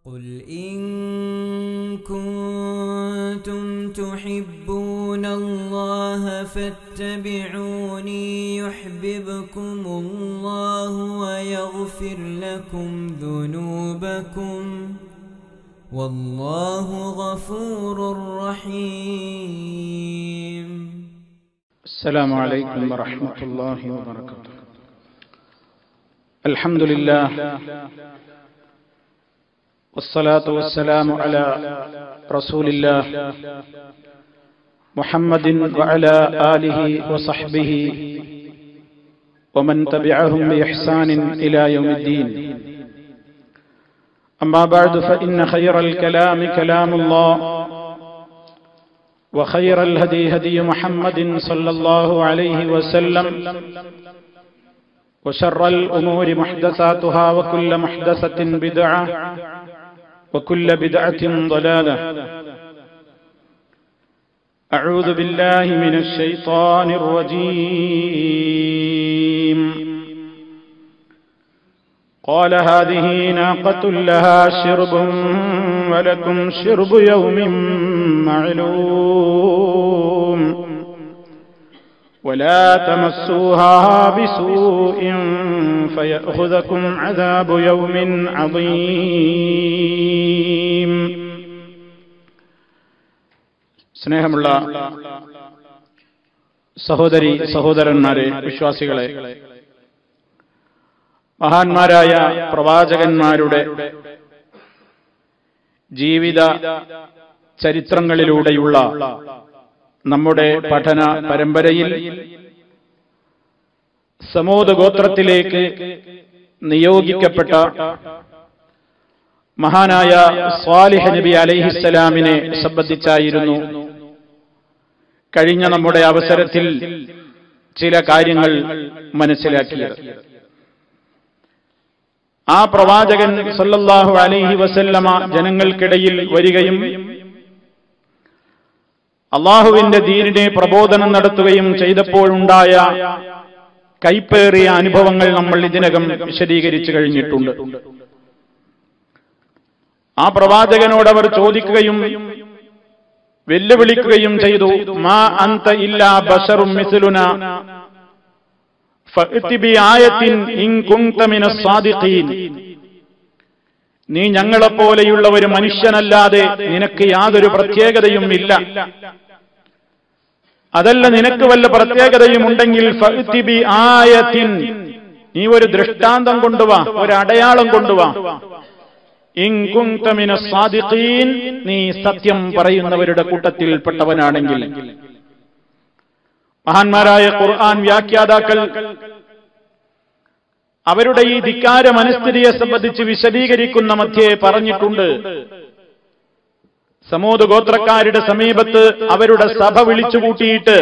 قل إن كنتم تحبون الله فاتبعوني يحببكم الله ويغفر لكم ذنوبكم والله غفور رحيم السلام عليكم ورحمة الله وبركاته الحمد لله والصلاة والسلام على رسول الله محمد وعلى آله وصحبه ومن تبعهم بإحسان إلى يوم الدين أما بعد فإن خير الكلام كلام الله وخير الهدي هدي محمد صلى الله عليه وسلم وشر الأمور محدثاتها وكل محدثة بدعة وكل بدعة ضلالة أعوذ بالله من الشيطان الرجيم قال هذه ناقة لها شرب ولكم شرب يوم معلوم ولا تمسوها بسوء فيأخذكم عذاب يوم عظيم സ്നേഹമുള്ള സഹോദരി സഹോദരന്മാരെ വിശ്വാസികളെ മഹാന്മാരായ പ്രവാചകന്മാരുടെ ജീവിത ചരിത്രങ്ങളിലൂടെയുള്ള നമ്മുടെ പഠന പരമ്പരയിൽ സമൂത് ഗോത്രത്തിലേക്ക് നിയോഗിക്കപ്പെട്ട മഹാനായ സ്വാലിഹ് നബി അലൈഹിസ്സലാമിനെ സംബന്ധിച്ചായിരുന്നു കഴിഞ്ഞ നമ്മുടെ അവസരത്തിൽ ചില കാര്യങ്ങൾ മനസ്സിലാക്കിയത് ആ പ്രവാചകൻ സല്ലല്ലാഹു അലൈഹി വസല്ലമ ജനങ്ങൾക്കിടയിൽ വരികയും അള്ളാഹുവിന്റെ ദീനിനെ പ്രബോധനം നടത്തുകയും ചെയ്തപ്പോഴുണ്ടായ കൈപ്പേറിയ അനുഭവങ്ങൾ നമ്മൾ ഇതിനകം വിശദീകരിച്ചു കഴിഞ്ഞിട്ടുണ്ട് ആ പ്രവാചകനോട് അവർ ചോദിക്കുകയും വെല്ലുവിളിക്കുകയും ചെയ്തു മാ അന്ത ഇല്ലാ ബഷറും മിസ്ലുന നീ ഞങ്ങളെപ്പോലെയുള്ള ഒരു മനുഷ്യനല്ലാതെ നിനക്ക് യാതൊരു പ്രത്യേകതയും ഇല്ല അതല്ല നിനക്ക് വല്ല പ്രത്യേകതയും ഉണ്ടെങ്കിൽ ആയത്തിൻ നീ ഒരു ദൃഷ്ടാന്തം കൊണ്ടുവാ ഒരു അടയാളം കൊണ്ടുവാ ഇൻകുന്തമിന സാദിഖീൻ നീ സത്യം പറയുന്നവരുടെ കൂട്ടത്തിൽപ്പെട്ടവനാണെങ്കിൽ മഹാന്മാരായ ഖുർആൻ വ്യാഖ്യാതാക്കൾ അവരുടെ ഈ ധിക്കാര മനസ്ഥിതിയെ സംബന്ധിച്ച് വിശദീകരിക്കുന്ന മധ്യേ പറഞ്ഞിട്ടുണ്ട് സമൂത് ഗോത്രക്കാരുടെ സമീപത്ത് അവരുടെ സഭ വിളിച്ചുകൂട്ടിയിട്ട്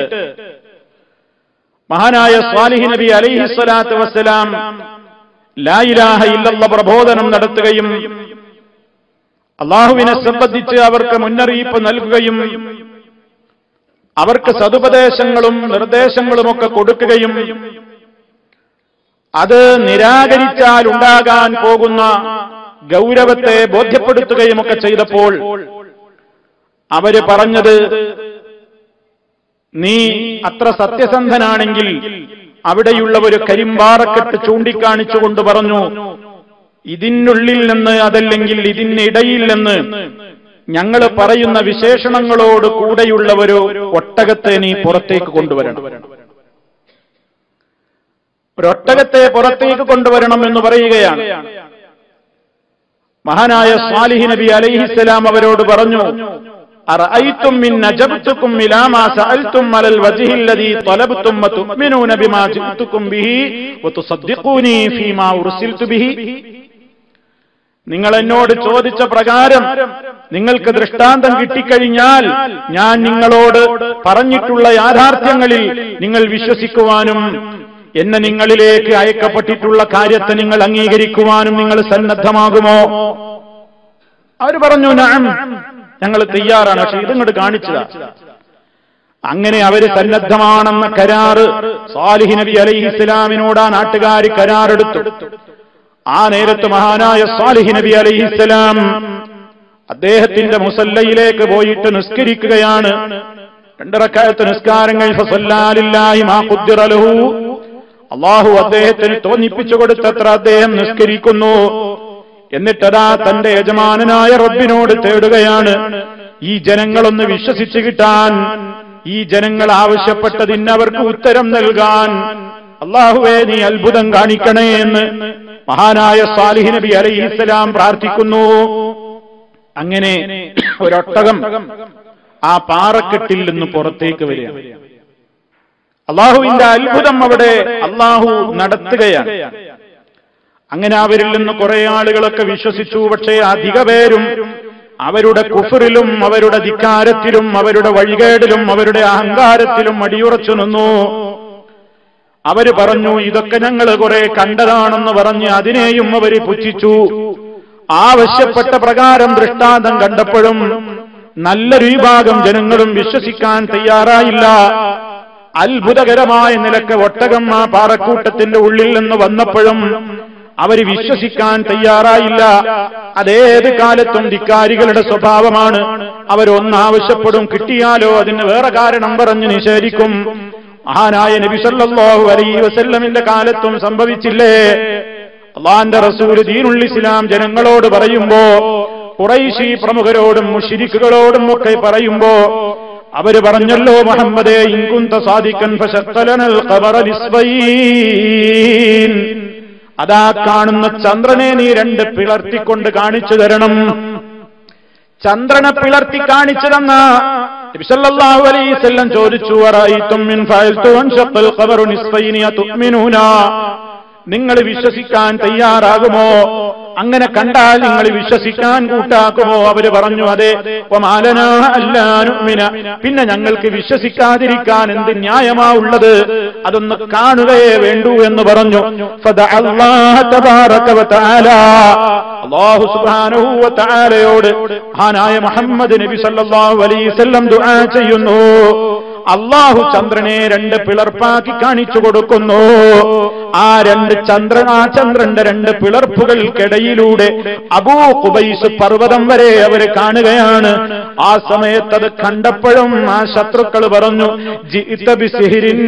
മഹാനായ സ്വാലിഹി നബി അലിഹിസ്വലാത്തു വസ്സലാം ലായിലാഹ ഇല്ലല്ല പ്രബോധനം നടത്തുകയും അള്ളാഹുവിനെ സംബന്ധിച്ച് അവർക്ക് മുന്നറിയിപ്പ് നൽകുകയും അവർക്ക് സതുപദേശങ്ങളും നിർദ്ദേശങ്ങളുമൊക്കെ കൊടുക്കുകയും അത് നിരാകരിച്ചാൽ ഉണ്ടാകാൻ പോകുന്ന ഗൗരവത്തെ ബോധ്യപ്പെടുത്തുകയുമൊക്കെ ചെയ്തപ്പോൾ അവര് പറഞ്ഞത് നീ അത്ര സത്യസന്ധനാണെങ്കിൽ അവിടെയുള്ള ഒരു കരിമ്പാറക്കെട്ട് ചൂണ്ടിക്കാണിച്ചുകൊണ്ട് പറഞ്ഞു ഇതിനുള്ളിൽ നിന്ന് അതല്ലെങ്കിൽ ഇതിനിടയിൽ നിന്ന് ഞങ്ങൾ പറയുന്ന വിശേഷണങ്ങളോട് കൂടെയുള്ള ഒരു ഒട്ടകത്തെ നീ പുറത്തേക്ക് കൊണ്ടുവരണം ഒരൊട്ടകത്തെ പുറത്തേക്ക് കൊണ്ടുവരണം എന്ന് പറയുകയാണ് മഹാനായ സ്വാലിഹി നബി അലൈഹിസ്സലാം അവരോട് പറഞ്ഞു أرأيتم من نجبتكم إلى ما سألتم على الوجه الذي طلبتم وتؤمنون بما جئتكم به وتصدقوني فيما أرسلت به നിങ്ങൾ എന്നോട് ചോദിച്ച പ്രകാരം നിങ്ങൾക്ക് ദൃഷ്ടാന്തം കിട്ടിക്കഴിഞ്ഞാൽ ഞാൻ നിങ്ങളോട് പറഞ്ഞിട്ടുള്ള യാഥാർത്ഥ്യങ്ങളിൽ നിങ്ങൾ വിശ്വസിക്കുവാനും എന്നെ നിങ്ങളിലേക്ക് അയക്കപ്പെട്ടിട്ടുള്ള കാര്യത്തെ നിങ്ങൾ അംഗീകരിക്കുവാനും നിങ്ങൾ സന്നദ്ധമാകുമോ അവർ പറഞ്ഞു നാം ഞങ്ങൾ തയ്യാറാണ് പക്ഷെ ഇതിങ്ങോട്ട് കാണിച്ചതാ അങ്ങനെ അവര് സന്നദ്ധമാണെന്ന കരാറ് സാലിഹി നബി അലൈഹി ഇസ്ലാമിനോട് ആ നാട്ടുകാർ കരാറെടുത്തു ആ നേരത്ത് മഹാനായ സാലിഹ് നബി അലൈഹിസ്സലാം അദ്ദേഹത്തിന്റെ മുസല്ലയിലേക്ക് പോയിട്ട് നിസ്കരിക്കുകയാണ് രണ്ടിറക്കാലത്ത് നിസ്കാരങ്ങൾ ഫസല്ലാലില്ലാഹി മാ ഖുദ്ദിറ ലഹു. അള്ളാഹു അദ്ദേഹത്തിന് തോന്നിപ്പിച്ചു കൊടുത്തത്ര അദ്ദേഹം നിസ്കരിക്കുന്നു എന്നിട്ടതാ തന്റെ യജമാനനായ റബ്ബിനോട് തേടുകയാണ് ഈ ജനങ്ങളൊന്ന് വിശ്വസിച്ചു കിട്ടാൻ ഈ ജനങ്ങൾ ആവശ്യപ്പെട്ടതിന് അവർക്ക് ഉത്തരം നൽകാൻ അള്ളാഹുവേ നീ അത്ഭുതം കാണിക്കണേ എന്ന് മഹാനായ സാലിഹ് നബി അലൈഹിസ്സലാം പ്രാർത്ഥിക്കുന്നു അങ്ങനെ ഒരൊട്ടകം ആ പാറക്കെട്ടിൽ നിന്ന് പുറത്തേക്ക് വരിക അള്ളാഹുവിന്റെ അത്ഭുതം അവിടെ അള്ളാഹു നടത്തുകയാണ് അങ്ങനെ അവരിൽ നിന്ന് കുറെ ആളുകളൊക്കെ വിശ്വസിച്ചു പക്ഷേ അധിക പേരും അവരുടെ കുഫറിലും അവരുടെ ധിക്കാരത്തിലും അവരുടെ വഴികേടിലും അവരുടെ അഹങ്കാരത്തിലും അടിയുറച്ചു നിന്നു അവര് പറഞ്ഞു ഇതൊക്കെ ഞങ്ങൾ കുറെ കണ്ടതാണെന്ന് പറഞ്ഞ് അതിനെയും അവര് പുച്ഛിച്ചു ആവശ്യപ്പെട്ട പ്രകാരം ദൃഷ്ടാന്തം കണ്ടപ്പോഴും നല്ലൊരു വിഭാഗം ജനങ്ങളും വിശ്വസിക്കാൻ തയ്യാറായില്ല അത്ഭുതകരമായ നിലക്ക് ഒട്ടകം ആ പാറക്കൂട്ടത്തിന്റെ ഉള്ളിൽ നിന്ന് വന്നപ്പോഴും അവര് വിശ്വസിക്കാൻ തയ്യാറായില്ല അതേത് കാലത്തും ധിക്കാരികളുടെ സ്വഭാവമാണ് അവരൊന്നാവശ്യപ്പെടും കിട്ടിയാലോ അതിന് വേറെ കാരണം പറഞ്ഞ് നിഷേധിക്കും മഹാനായ നബി സല്ലല്ലാഹു അലൈഹി വസല്ലമിന്റെ കാലത്തും സംഭവിച്ചില്ലേ അള്ളാന്റെ റസൂല് ദീനുൽ ഇസ്ലാം ജനങ്ങളോട് പറയുമ്പോ കുറൈശി പ്രമുഖരോടും മുഷിരിക്കുകളോടും ഒക്കെ പറയുമ്പോ അവര് പറഞ്ഞല്ലോ മുഹമ്മദേ ഇൻകുന്ത സാദിക്കൻ ഫശത്തലനൽ ഖബറ നിസ്ബൈൻ അതാ കാണുന്ന ചന്ദ്രനെ നീ രണ്ട് പിളർത്തിക്കൊണ്ട് കാണിച്ചു തരണം ചന്ദ്രനെ പിളർത്തി കാണിച്ചു തന്ന നബിസല്ലല്ലാഹു അലൈഹി വസല്ലം ചോദിച്ചു അറഅയ്തും മിൻ ഫഅൽതു അൻഷഖൽ ഖബറു നിസ്ഫൈനി തുഅ്മിനൂന നിങ്ങൾ വിശ്വസിക്കാൻ തയ്യാറാകുമോ അങ്ങനെ കണ്ടാൽ നിങ്ങൾ വിശ്വസിക്കാൻ കൂട്ടാക്കുമോ അവര് പറഞ്ഞു അതെ ഒമാലന അല്ലാനുമിന പിന്നെ ഞങ്ങൾക്ക് വിശ്വസിക്കാതിരിക്കാൻ എന്ത് ന്യായമാ ഉള്ളത് അതൊന്ന് കാണുകയേ വേണ്ടൂ എന്ന് പറഞ്ഞു ഫദഅ അല്ലാഹ തബാറക വതആല അല്ലാഹു സുബ്ഹാനഹു വതആലയോട് മഹാനായ മുഹമ്മദ് നബി സല്ലല്ലാഹു അലൈഹി വസല്ലം ദുആ ചെയ്യുന്നു അള്ളാഹു ചന്ദ്രനെ രണ്ട് പിളർപ്പാക്കി കാണിച്ചു കൊടുക്കുന്നു ആ രണ്ട് ചന്ദ്രൻ ആ ചന്ദ്രന്റെ രണ്ട് പിളർപ്പുകൾക്കിടയിലൂടെ അബൂ കുബൈസ് പർവ്വതം വരെ അവര് കാണുകയാണ് ആ സമയത്ത് അത് കണ്ടപ്പോഴും ആ ശത്രുക്കൾ പറഞ്ഞു "ജിഇത ബിസിഹ്രിൻ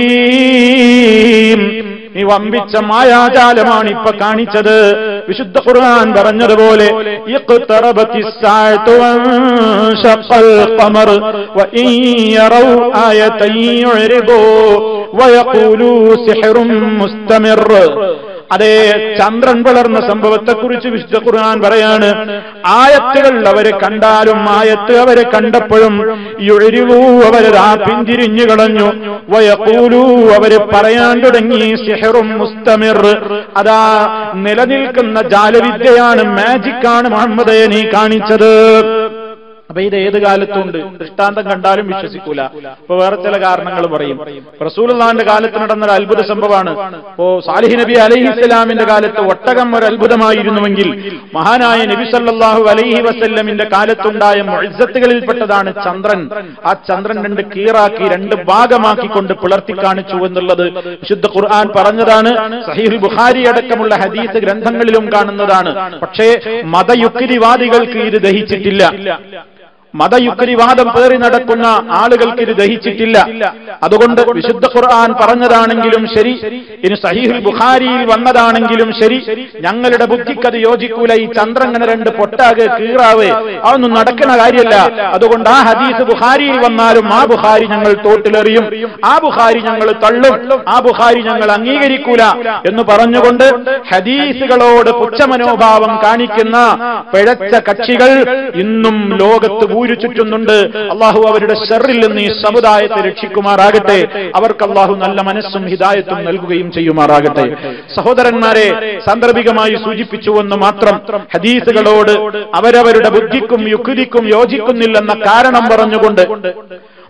നദീം." നീ വമ്പിച്ച മായാജാലമാണ് ഇപ്പൊ കാണിച്ചത് വിശുദ്ധ ഖുർആൻ പറഞ്ഞതുപോലെ ഇഖ്തറബത്തിസ് സാഅതു വൻഷഖൽ ഖമർ വഇൻ യറൗ ആയതൻ യുരിദു വയഖൂലു സിഹ്റും മുസ്തമിർ അതേ ചന്ദ്രൻ വളർന്ന സംഭവത്തെക്കുറിച്ച് വിശുദ്ധ ഖുർആൻ പറയാണ് ആയത്തുകൾ അവരെ കണ്ടാലും ആയത്ത് അവരെ കണ്ടപ്പോഴും യുഴിവൂ അവരതാ പിന്തിരിഞ്ഞു കളഞ്ഞു വയക്കൂലു അവര് പറയാൻ തുടങ്ങി സിഹറും മുസ്തമിർ അതാ നിലനിൽക്കുന്ന ജാലവിദ്യയാണ് മാജിക്കാണ് മുഹമ്മദേ നീ കാണിച്ചത് അപ്പൊ ഇത് ഏത് കാലത്തുണ്ട് ദൃഷ്ടാന്തം കണ്ടാലും വിശ്വസിക്കൂല അപ്പൊ വേറെ ചില കാരണങ്ങൾ പറയും റസൂലുള്ളാന്റെ കാലത്ത് നടന്ന ഒരു അത്ഭുത സംഭവമാണ് ഇപ്പോ സാലിഹ് നബി അലൈഹി ഇസ്ലാമിന്റെ കാലത്ത് ഒട്ടകം ഒരു അത്ഭുതമായിരുന്നുവെങ്കിൽ മഹാനായ നബി സല്ലല്ലാഹു അലൈഹി വസല്ലമിന്റെ കാലത്തുണ്ടായ മുഴുസത്തുകളിൽപ്പെട്ടതാണ് ചന്ദ്രൻ ആ ചന്ദ്രൻ രണ്ട് കീറാക്കി രണ്ട് ഭാഗമാക്കിക്കൊണ്ട് പിളർത്തി കാണിച്ചു എന്നുള്ളത് വിശുദ്ധ ഖുർആൻ പറഞ്ഞതാണ് സഹീഹുൽ ബുഖാരി അടക്കമുള്ള ഹദീസ് ഗ്രന്ഥങ്ങളിലും കാണുന്നതാണ് പക്ഷേ മതയുക്തിവാദികൾക്ക് ഇത് ദഹിച്ചിട്ടില്ല മതയുക്തിവാദം പേറി നടക്കുന്ന ആളുകൾക്ക് ഇത് ദഹിച്ചിട്ടില്ല അതുകൊണ്ട് വിശുദ്ധ ഖുർആൻ പറഞ്ഞതാണെങ്കിലും ശരി ഇനി സഹീഹുൽ ബുഖാരിയിൽ വന്നതാണെങ്കിലും ശരി ഞങ്ങളുടെ ബുദ്ധിക്കത് യോജിക്കൂല ഈ ചന്ദ്രങ്ങനെ രണ്ട് പൊട്ടാകെ കീറാവ് അതൊന്നും നടക്കുന്ന കാര്യമല്ല അതുകൊണ്ട് ആ ഹദീസ് ബുഖാരിയിൽ വന്നാലും ആ ബുഖാരി ഞങ്ങൾ തോട്ടിലെറിയും ആ ബുഖാരി ഞങ്ങൾ തള്ളും ആ ബുഖാരി ഞങ്ങൾ അംഗീകരിക്കൂല എന്ന് പറഞ്ഞുകൊണ്ട് ഹദീസുകളോട് പുച്ഛമനോഭാവം കാണിക്കുന്ന പിഴച്ച കക്ഷികൾ ഇന്നും ലോകത്ത് ഊരു ചുറ്റുന്നുണ്ട് അള്ളാഹു അവരുടെ ഷെറിൽ നിന്ന് ഈ സമുദായത്തെ രക്ഷിക്കുമാറാകട്ടെ അവർക്ക് അള്ളാഹു നല്ല മനസ്സും ഹിദായത്തും നൽകുകയും ചെയ്യുമാറാകട്ടെ സഹോദരന്മാരെ സാന്ദർഭികമായി സൂചിപ്പിച്ചുവെന്ന് മാത്രം ഹദീസുകളോട് അവരവരുടെ ബുദ്ധിക്കും യുക്തിക്കും യോജിക്കുന്നില്ലെന്ന കാരണം പറഞ്ഞുകൊണ്ട്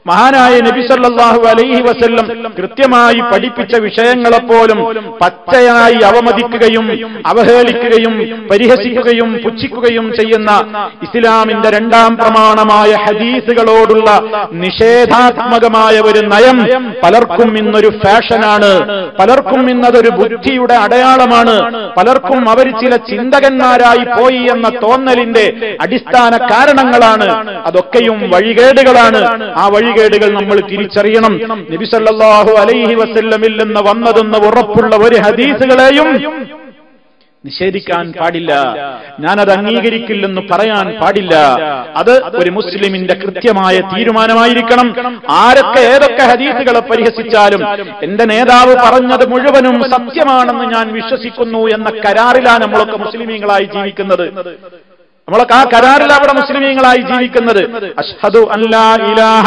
മഹാനായ നബി സല്ലല്ലാഹു അലൈഹി വസല്ലം കൃത്യമായി പഠിപ്പിച്ച വിഷയങ്ങളെപ്പോലും പച്ചയായി അവമതിക്കുകയും അവഹേളിക്കുകയും പരിഹസിക്കുകയും പുച്ഛിക്കുകയും ചെയ്യുന്ന ഇസ്ലാമിന്റെ രണ്ടാം പ്രമാണമായ ഹദീസുകളോടുള്ള നിഷേധാത്മകമായ ഒരു നയം പലർക്കും ഇന്നൊരു ഫാഷനാണ് പലർക്കും ഇന്നതൊരു ബുദ്ധിയുടെ അടയാളമാണ് പലർക്കും അവർ ചില ചിന്തകന്മാരായി പോയി എന്ന തോന്നലിന്റെ അടിസ്ഥാന കാരണങ്ങളാണ് അതൊക്കെയും വഴികേടുകളാണ് ആ വഴികേടുകൾ നമ്മൾ തിരിച്ചറിയണം നബിസല്ലാഹു അലൈഹി വസല്ലമിൽ നിന്ന് വന്നതെന്ന് ഉറപ്പുള്ള ഒരു ഹദീസുകളെയും നിഷേധിക്കാൻ പാടില്ല ഞാനത് അംഗീകരിക്കില്ലെന്ന് പറയാൻ പാടില്ല അത് ഒരു മുസ്ലിമിന്റെ കൃത്യമായ തീരുമാനമായിരിക്കണം ആരൊക്കെ ഏതൊക്കെ ഹദീസുകളെ പരിഹസിച്ചാലും എന്റെ നേതാവ് പറഞ്ഞത് മുഴുവനും സത്യമാണെന്ന് ഞാൻ വിശ്വസിക്കുന്നു എന്ന കരാറിലാണ് നമ്മളൊക്കെ മുസ്ലിമീങ്ങളായി ജീവിക്കുന്നത് നമ്മളൊക്കെ ആ കരാറിൽ അവിടെ മുസ്ലിമീങ്ങളായി ജീവിക്കുന്നത് അഷ്ഹദു അല്ലാ ഇലാഹ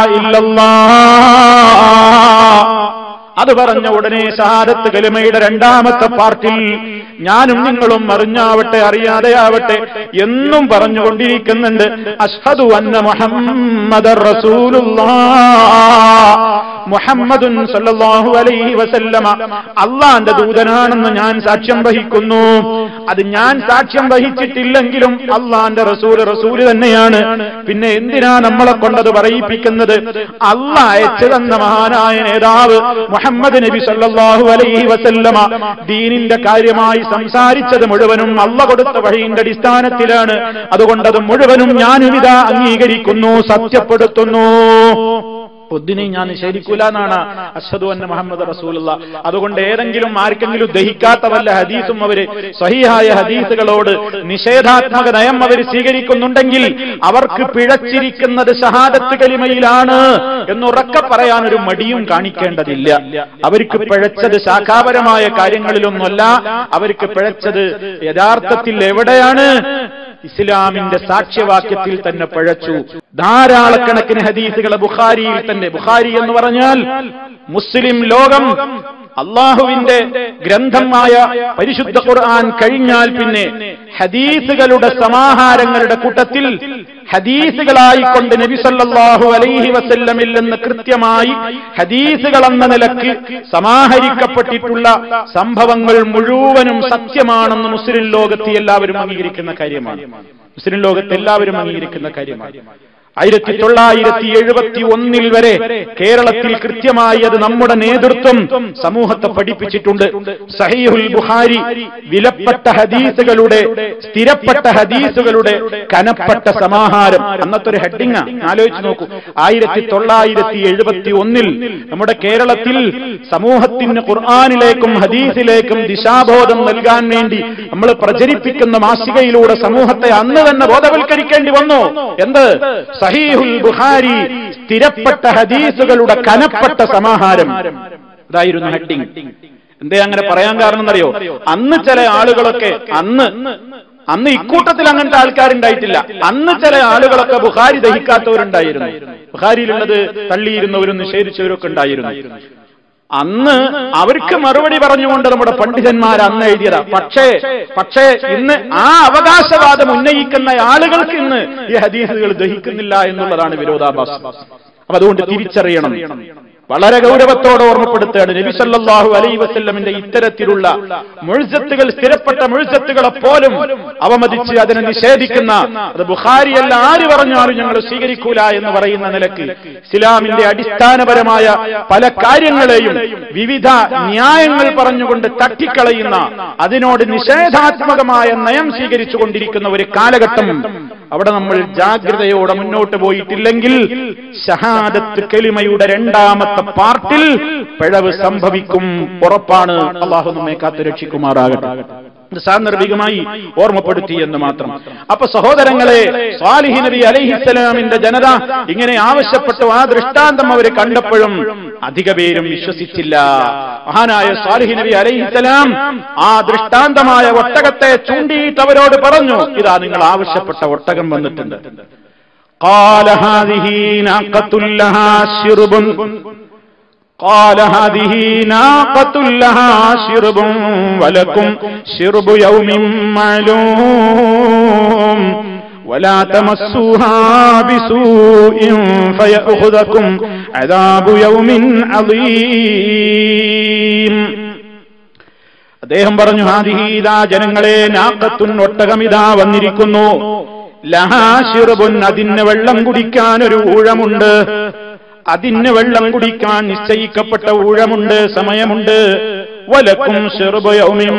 ഇല്ലല്ലാഹ് അത് പറഞ്ഞ ഉടനെ ഷഹാദത്ത് കലിമയുടെ രണ്ടാമത്തെ പാർട്ടിൽ ഞാനും നിങ്ങളും അറിഞ്ഞാവട്ടെ അറിയാതെയാവട്ടെ എന്നും പറഞ്ഞുകൊണ്ടിരിക്കുന്നുണ്ട് അഷ്ഹദു അന്ന മുഹമ്മദ് മുഹമ്മദുൻ സല്ലല്ലാഹു അലൈഹി വസല്ലമ അള്ളാന്റെ ദൂതനാണെന്ന് ഞാൻ സാക്ഷ്യം വഹിക്കുന്നു അത് ഞാൻ സാക്ഷ്യം വഹിച്ചിട്ടില്ലെങ്കിലും അള്ളാന്റെ റസൂൽ റസൂൽ തന്നെയാണ് പിന്നെ എന്തിനാ നമ്മളെ കൊണ്ടത് പറയിപ്പിക്കുന്നത് അള്ള അയച്ചു തന്ന മഹാനായ നേതാവ് മുഹമ്മദ് നബി സല്ലല്ലാഹു അലൈഹി വസല്ലമ ദീനിന്റെ കാര്യമായി സംസാരിച്ചത് മുഴുവനും അള്ള കൊടുത്ത വഴിയുടെ അടിസ്ഥാനത്തിലാണ് അതുകൊണ്ടത് മുഴുവനും ഞാനും ഇതാ അംഗീകരിക്കുന്നു സത്യപ്പെടുത്തുന്നു ഒന്നിനെ ഞാൻ നിഷേധിക്കൂല എന്നാണ് അഷദു അന്ന മുഹമ്മദ് റസൂലുള്ള അതുകൊണ്ട് ഏതെങ്കിലും ആർക്കെങ്കിലും ദഹിക്കാത്ത വല്ല ഹദീസും അവര് സഹിഹായ ഹദീസുകളോട് നിഷേധാത്മക നയം അവർ സ്വീകരിക്കുന്നുണ്ടെങ്കിൽ അവർക്ക് പിഴച്ചിരിക്കുന്നത് ഷഹാദത്ത് കലിമയിലാണ് എന്നുറക്കെ പറയാൻ ഒരു മടിയും കാണിക്കേണ്ടതില്ല അവർക്ക് പിഴച്ചത് ശാഖാപരമായ കാര്യങ്ങളിലൊന്നുമല്ല അവർക്ക് പിഴച്ചത് യഥാർത്ഥത്തിൽ എവിടെയാണ് ഇസ്ലാമിന്റെ സാക്ഷ്യവാക്യത്തിൽ തന്നെ പഴച്ചു ധാരാളക്കണക്കിന് ഹദീസുകളെ ബുഖാരിയിൽ തന്നെ ബുഖാരി എന്ന് പറഞ്ഞാൽ മുസ്ലിം ലോകം അള്ളാഹുവിന്റെ ഗ്രന്ഥമായ പരിശുദ്ധ ഖുർആൻ കഴിഞ്ഞാൽ പിന്നെ ഹദീസുകളുടെ സമാഹാരങ്ങളുടെ കൂട്ടത്തിൽ ഹദീസുകളായിക്കൊണ്ട് നബി സല്ലല്ലാഹു അലൈഹി വസല്ലമിൽ നിന്ന് കൃത്യമായി ഹദീസുകൾ എന്ന നിലക്ക് സമാഹരിക്കപ്പെട്ടിട്ടുള്ള സംഭവങ്ങൾ മുഴുവനും സത്യമാണെന്ന് മുസ്ലിം ലോകത്ത് എല്ലാവരും അംഗീകരിക്കുന്ന കാര്യമാണ് മുസ്ലിം ലോകത്ത് എല്ലാവരും അംഗീകരിക്കുന്ന കാര്യമാണ് ആയിരത്തി തൊള്ളായിരത്തി എഴുപത്തി ഒന്നിൽ വരെ കേരളത്തിൽ കൃത്യമായി അത് നമ്മുടെ നേതൃത്വം സമൂഹത്തെ പഠിപ്പിച്ചിട്ടുണ്ട് സഹീഹുൽ ബുഹാരി വിലപ്പെട്ട ഹദീസുകളുടെ സ്ഥിരപ്പെട്ട ഹദീസുകളുടെ കനപ്പെട്ട സമാഹാരം അന്നത്തെ ഒരു ഹെഡിങ് ആലോചിച്ച് നോക്കൂ ആയിരത്തി തൊള്ളായിരത്തി എഴുപത്തി ഒന്നിൽ നമ്മുടെ കേരളത്തിൽ സമൂഹത്തിന് ഖുർആാനിലേക്കും ഹദീസിലേക്കും ദിശാബോധം നൽകാൻ വേണ്ടി നമ്മൾ പ്രചരിപ്പിക്കുന്ന മാസികയിലൂടെ സമൂഹത്തെ അന്ന് തന്നെ ബോധവൽക്കരിക്കേണ്ടി വന്നു എന്ത് സഹീഹുൽ ബുഖാരി സ്ഥിരപ്പെട്ട ഹദീസുകളുടെ കനപ്പെട്ട സമാഹാരം ഇതായിരുന്നു ഹെഡിങ് എന്തേ അങ്ങനെ പറയാൻ കാരണം എന്നറിയോ അന്ന് ചില ആളുകളൊക്കെ അന്ന് അന്ന് ഇക്കൂട്ടത്തിൽ അങ്ങനത്തെ ആൾക്കാരുണ്ടായിട്ടില്ല അന്ന് ചില ആളുകളൊക്കെ ബുഖാരി ദഹിക്കാത്തവരുണ്ടായിരുന്നു ബുഖാരിയിലുള്ളത് തള്ളിയിരുന്നവരും നിഷേധിച്ചവരൊക്കെ ഉണ്ടായിരുന്നു അന്ന് അവർക്ക് മറുപടി പറഞ്ഞുകൊണ്ട് നമ്മുടെ പണ്ഡിതന്മാർ അന്ന് എഴുതിയതാ പക്ഷേ പക്ഷേ ഇന്ന് ആ അവകാശവാദം ഉന്നയിക്കുന്ന ആളുകൾക്ക് ഇന്ന് ഈ ഹദീസുകൾ ദഹിക്കുന്നില്ല എന്നുള്ളതാണ് വിരോധാഭാസം അപ്പൊ അതുകൊണ്ട് തിരിച്ചറിയണം വളരെ ഗൗരവത്തോടെ ഓർമ്മപ്പെടുത്തുകയാണ് നബി സല്ലല്ലാഹു അലൈഹി വസല്ലമിന്റെ ഇത്തരത്തിലുള്ള മുഴുസത്തുകൾ സ്ഥിരപ്പെട്ട മുഴുസത്തുകളെ പോലും അവമതിച്ച് അതിനെ നിഷേധിക്കുന്ന അത് ബുഖാരിയല്ല ആര് പറഞ്ഞാലും ഞങ്ങൾ സ്വീകരിക്കൂല എന്ന് പറയുന്ന നിലക്ക് ഇസ്ലാമിന്റെ അടിസ്ഥാനപരമായ പല കാര്യങ്ങളെയും വിവിധ ന്യായങ്ങൾ പറഞ്ഞുകൊണ്ട് തട്ടിക്കളയുന്ന അതിനോട് നിഷേധാത്മകമായ നയം സ്വീകരിച്ചു കൊണ്ടിരിക്കുന്ന ഒരു കാലഘട്ടം അവിടെ നമ്മൾ ജാഗ്രതയോടെ മുന്നോട്ട് പോയിട്ടില്ലെങ്കിൽ ഷഹാദത്ത് കെലിമയുടെ രണ്ടാമത്തെ പാർട്ടിൽ പിഴവ് സംഭവിക്കും ഉറപ്പാണ് അള്ളാഹു നമ്മെ കാത്തു രക്ഷിക്കുമാറാകട്ടെ ഇത് സാന്ദർഭികമായി ഓർമ്മപ്പെടുത്തി എന്ന് മാത്രം അപ്പൊ സഹോദരങ്ങളെ സ്വാലിഹി നബി അലൈഹിസ്സലാമിന്റെ ജനത ഇങ്ങനെ ആവശ്യപ്പെട്ടു ആ ദൃഷ്ടാന്തം അവർ കണ്ടപ്പോഴും അധിക പേരും വിശ്വസിച്ചില്ല മഹാനായ സ്വാലിഹി നബി അലൈഹിസ്സലാം ആ ദൃഷ്ടാന്തമായ ഒട്ടകത്തെ ചൂണ്ടിയിട്ട് അവരോട് പറഞ്ഞു ഇതാ നിങ്ങൾ ആവശ്യപ്പെട്ട ഒട്ടകം വന്നിട്ടുണ്ട് قال هذه ناقة لها شرب قال هذه ناقة لها شرب ولكم شرب يوم معلوم ولا تمسوها بسوء فيأخذكم عذاب يوم عظيم അദ്ദേഹം പറഞ്ഞു ഹാദിഹീതാ ജനങ്ങളെ നാക്കത്തുൻ ഒട്ടകമിതാ വന്നിരിക്കുന്നു ലഹാശിറുബുൻ അതിന് വെള്ളം കുടിക്കാൻ ഒരു ഊഴമുണ്ട് അതിന് വെള്ളം കുടിക്കാൻ നിശ്ചയിക്കപ്പെട്ട ഊഴമുണ്ട് സമയമുണ്ട് വലക്കും ഷെറുബയൗമിൻ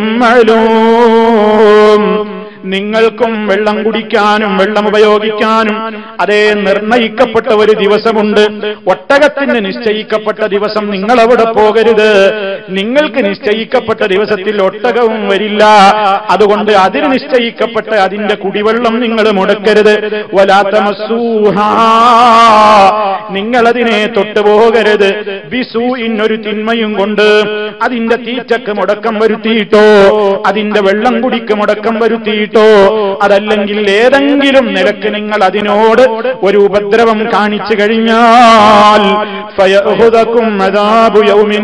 മഅലൂം നിങ്ങൾക്കും വെള്ളം കുടിക്കാനും വെള്ളം ഉപയോഗിക്കാനും അതേ നിർണയിക്കപ്പെട്ട ഒരു ദിവസമുണ്ട് ഒട്ടകത്തിന് നിശ്ചയിക്കപ്പെട്ട ദിവസം നിങ്ങൾ അവിടെ പോകരുത് നിങ്ങൾക്ക് നിശ്ചയിക്കപ്പെട്ട ദിവസത്തിൽ ഒട്ടകവും വരില്ല അതുകൊണ്ട് അതിന് നിശ്ചയിക്കപ്പെട്ട അതിന്റെ കുടിവെള്ളം നിങ്ങൾ മുടക്കരുത് വലാത്തമസൂഹ നിങ്ങളതിനെ തൊട്ടുപോകരുത് ബിസു ഇന്നൊരു തിന്മയും കൊണ്ട് അതിന്റെ തീറ്റക്ക് മുടക്കം വരുത്തിയിട്ടോ അതിന്റെ വെള്ളം കുടിക്ക് മുടക്കം വരുത്തിയിട്ടോ അതല്ലെങ്കിൽ ഏതെങ്കിലും നിലക്ക് നിങ്ങൾ അതിനോട് ഒരു ഉപദ്രവം കാണിച്ചു കഴിഞ്ഞാൽ ഫയഹുദക്കും അദാബു യൗമിൻ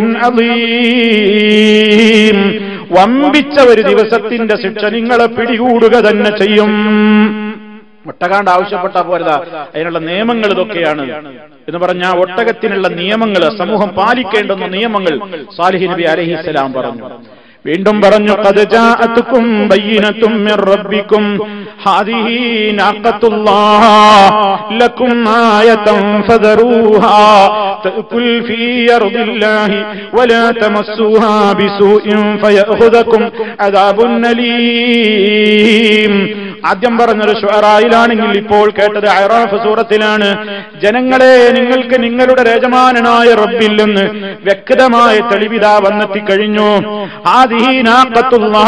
അദീം. വമ്പിച്ച ഒരു ദിവസത്തിന്റെ ശിക്ഷ നിങ്ങളെ പിടികൂടുക തന്നെ ചെയ്യും ഒട്ടകാണ്ട് ആവശ്യപ്പെട്ട പോരതാ അതിനുള്ള നിയമങ്ങൾ ഇതൊക്കെയാണ് എന്ന് പറഞ്ഞാൽ ഒട്ടകത്തിനുള്ള നിയമങ്ങൾ സമൂഹം പാലിക്കേണ്ടുന്ന നിയമങ്ങൾ സാലിഹി നബി അലഹിസ്സലാം പറഞ്ഞു വീണ്ടും പറഞ്ഞു قد جاءتكم بينة من ربكم هذه ناقة الله لكم آية فذروها تأكل في أرض الله ولا تمسوها بسوء فيأخذكم عذاب أليم ആദ്യം പറഞ്ഞൊരു ഷുറായിലാണെങ്കിൽ ഇപ്പോൾ കേട്ടത് അയറാഫ് സൂറത്തിലാണ് ജനങ്ങളെ നിങ്ങൾക്ക് നിങ്ങളുടെ യജമാനനായ റബ്ബിൽ നിന്ന് വ്യക്തമായ തെളിവിത വന്നെത്തിക്കഴിഞ്ഞു ആദീനാക്കത്തുള്ള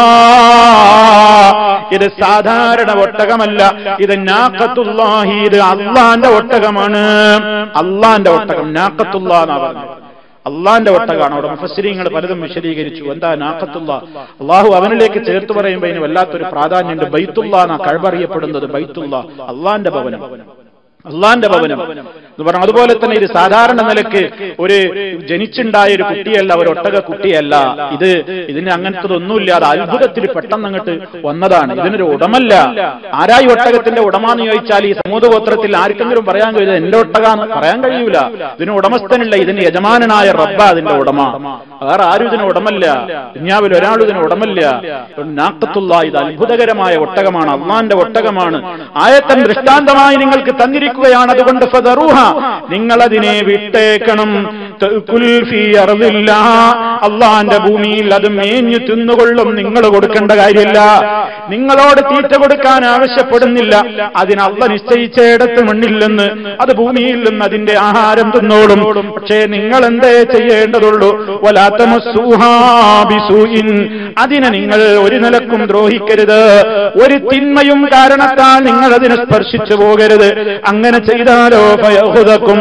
ഇത് സാധാരണ ഒട്ടകമല്ല ഇത് നാക്കത്തുല്ലാഹി ഇത് അള്ളാന്റെ ഒട്ടകമാണ് അള്ളാന്റെ ഒട്ടകം നാക്കത്തുള്ള എന്നാ പറഞ്ഞത് അള്ളാന്റെ ഒട്ടകാണ് അവിടെ മുഫസ്സിരിങ്ങൾ പലതും വിശദീകരിച്ചു എന്താ നാക്കത്തുള്ള അള്ളാഹു അവനിലേക്ക് ചേർത്ത് പറയുമ്പോൾ അതിന് വല്ലാത്തൊരു പ്രാധാന്യമുണ്ട് ബൈത്തുള്ള എന്നാ കഴിവറിയപ്പെടുന്നത് ബൈത്തുള്ള അള്ളാന്റെ ഭവനം അള്ളാന്റെ ഭവനം എന്ന് പറഞ്ഞു അതുപോലെ തന്നെ ഇത് സാധാരണ നിലക്ക് ഒരു ജനിച്ചുണ്ടായ ഒരു കുട്ടിയല്ല ഒരു ഒട്ടക കുട്ടിയല്ല ഇത് ഇതിന് അങ്ങനത്തെ ഒന്നുമില്ല അത് അത്ഭുതത്തിൽ പെട്ടെന്ന് അങ്ങോട്ട് വന്നതാണ് ഇതിനൊരു ഉടമല്ല ആരായി ഒട്ടകത്തിന്റെ ഉടമ എന്ന് ചോദിച്ചാൽ ഈ സമൂഹഗോത്രത്തിൽ ആർക്കെങ്കിലും പറയാൻ കഴിയുന്നത് എന്റെ ഒട്ടകാന്ന് പറയാൻ കഴിയൂല ഇതിന് ഉടമസ്ഥനില്ല ഇതിന് യജമാനനായ റബ്ബ അതിന്റെ ഉടമ വേറെ ആരും ഇതിന് ഉടമല്ല ദുന്യാവിൽ ഒരാളും ഇതിന് ഉടമല്ല നാക്കത്തുള്ള ഇത് അത്ഭുതകരമായ ഒട്ടകമാണ് അള്ളാന്റെ ഒട്ടകമാണ് ആയത്തൻ ദൃഷ്ടാന്തമായി നിങ്ങൾക്ക് തന്നിരിക്കുകയാണ് അതുകൊണ്ട് ഫദറൂഹ നിങ്ങൾ അതിനെ വിട്ടേക്കണം തഅ്കുൽ ഫീ അർദില്ല. അള്ളാന്റെ ഭൂമിയിൽ അത് മേഞ്ഞു തിന്നുകൊള്ളും നിങ്ങൾ കൊടുക്കേണ്ട കാര്യമില്ല നിങ്ങളോട് തീറ്റ കൊടുക്കാൻ ആവശ്യപ്പെടുന്നില്ല അതിന് അള്ള നിശ്ചയിച്ചയിടത്ത് മണ്ണില്ലെന്ന് അത് ഭൂമിയിൽ നിന്ന് അതിന്റെ ആഹാരം തിന്നോളും പക്ഷേ നിങ്ങൾ എന്തേ ചെയ്യേണ്ടതുള്ളൂ വലാത്തമസ്സൂഹാ ബിസൂഇൻ. അതിനെ നിങ്ങൾ ഒരു നിലക്കും ദ്രോഹിക്കരുത് ഒരു തിന്മയും കാരണത്താൽ നിങ്ങൾ അതിനെ സ്പർശിച്ചു പോകരുത് അങ്ങനെ ചെയ്താലോ ഫയഹുദക്കും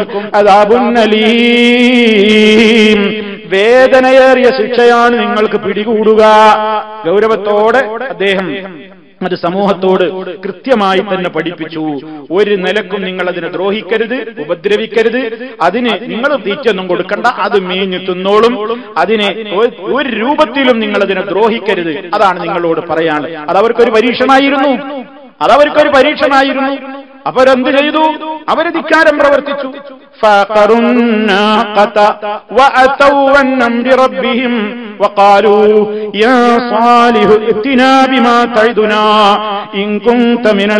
അതാബുന്നലീം വേദനയേറിയ ശിക്ഷയാണ് നിങ്ങൾക്ക് പിടികൂടുക ഗൗരവത്തോടെ അദ്ദേഹം അത് സമൂഹത്തോട് കൃത്യമായി തന്നെ പഠിപ്പിച്ചു ഒരു നിലക്കും നിങ്ങൾ അതിനെ ദ്രോഹിക്കരുത് ഉപദ്രവിക്കരുത് അതിന് നിങ്ങൾ തീറ്റൊന്നും കൊടുക്കണ്ട അത് മേഞ്ഞു തിന്നോളും അതിനെ ഒ- ഒരു രൂപത്തിലും നിങ്ങൾ അതിനെ ദ്രോഹിക്കരുത് അതാണ് നിങ്ങളോട് പറയാൻ അത് അവർക്കൊരു പരീക്ഷണമായിരുന്നു അതവർക്കൊരു പരീക്ഷണമായിരുന്നു അവരെന്ത് ചെയ്തു അവര് ധിക്കാരം പ്രവർത്തിച്ചു فعقروا الناقة وأتوا عن أمر ربهم وقالوا يا صالح ائتنا بما تعدنا إن كنت من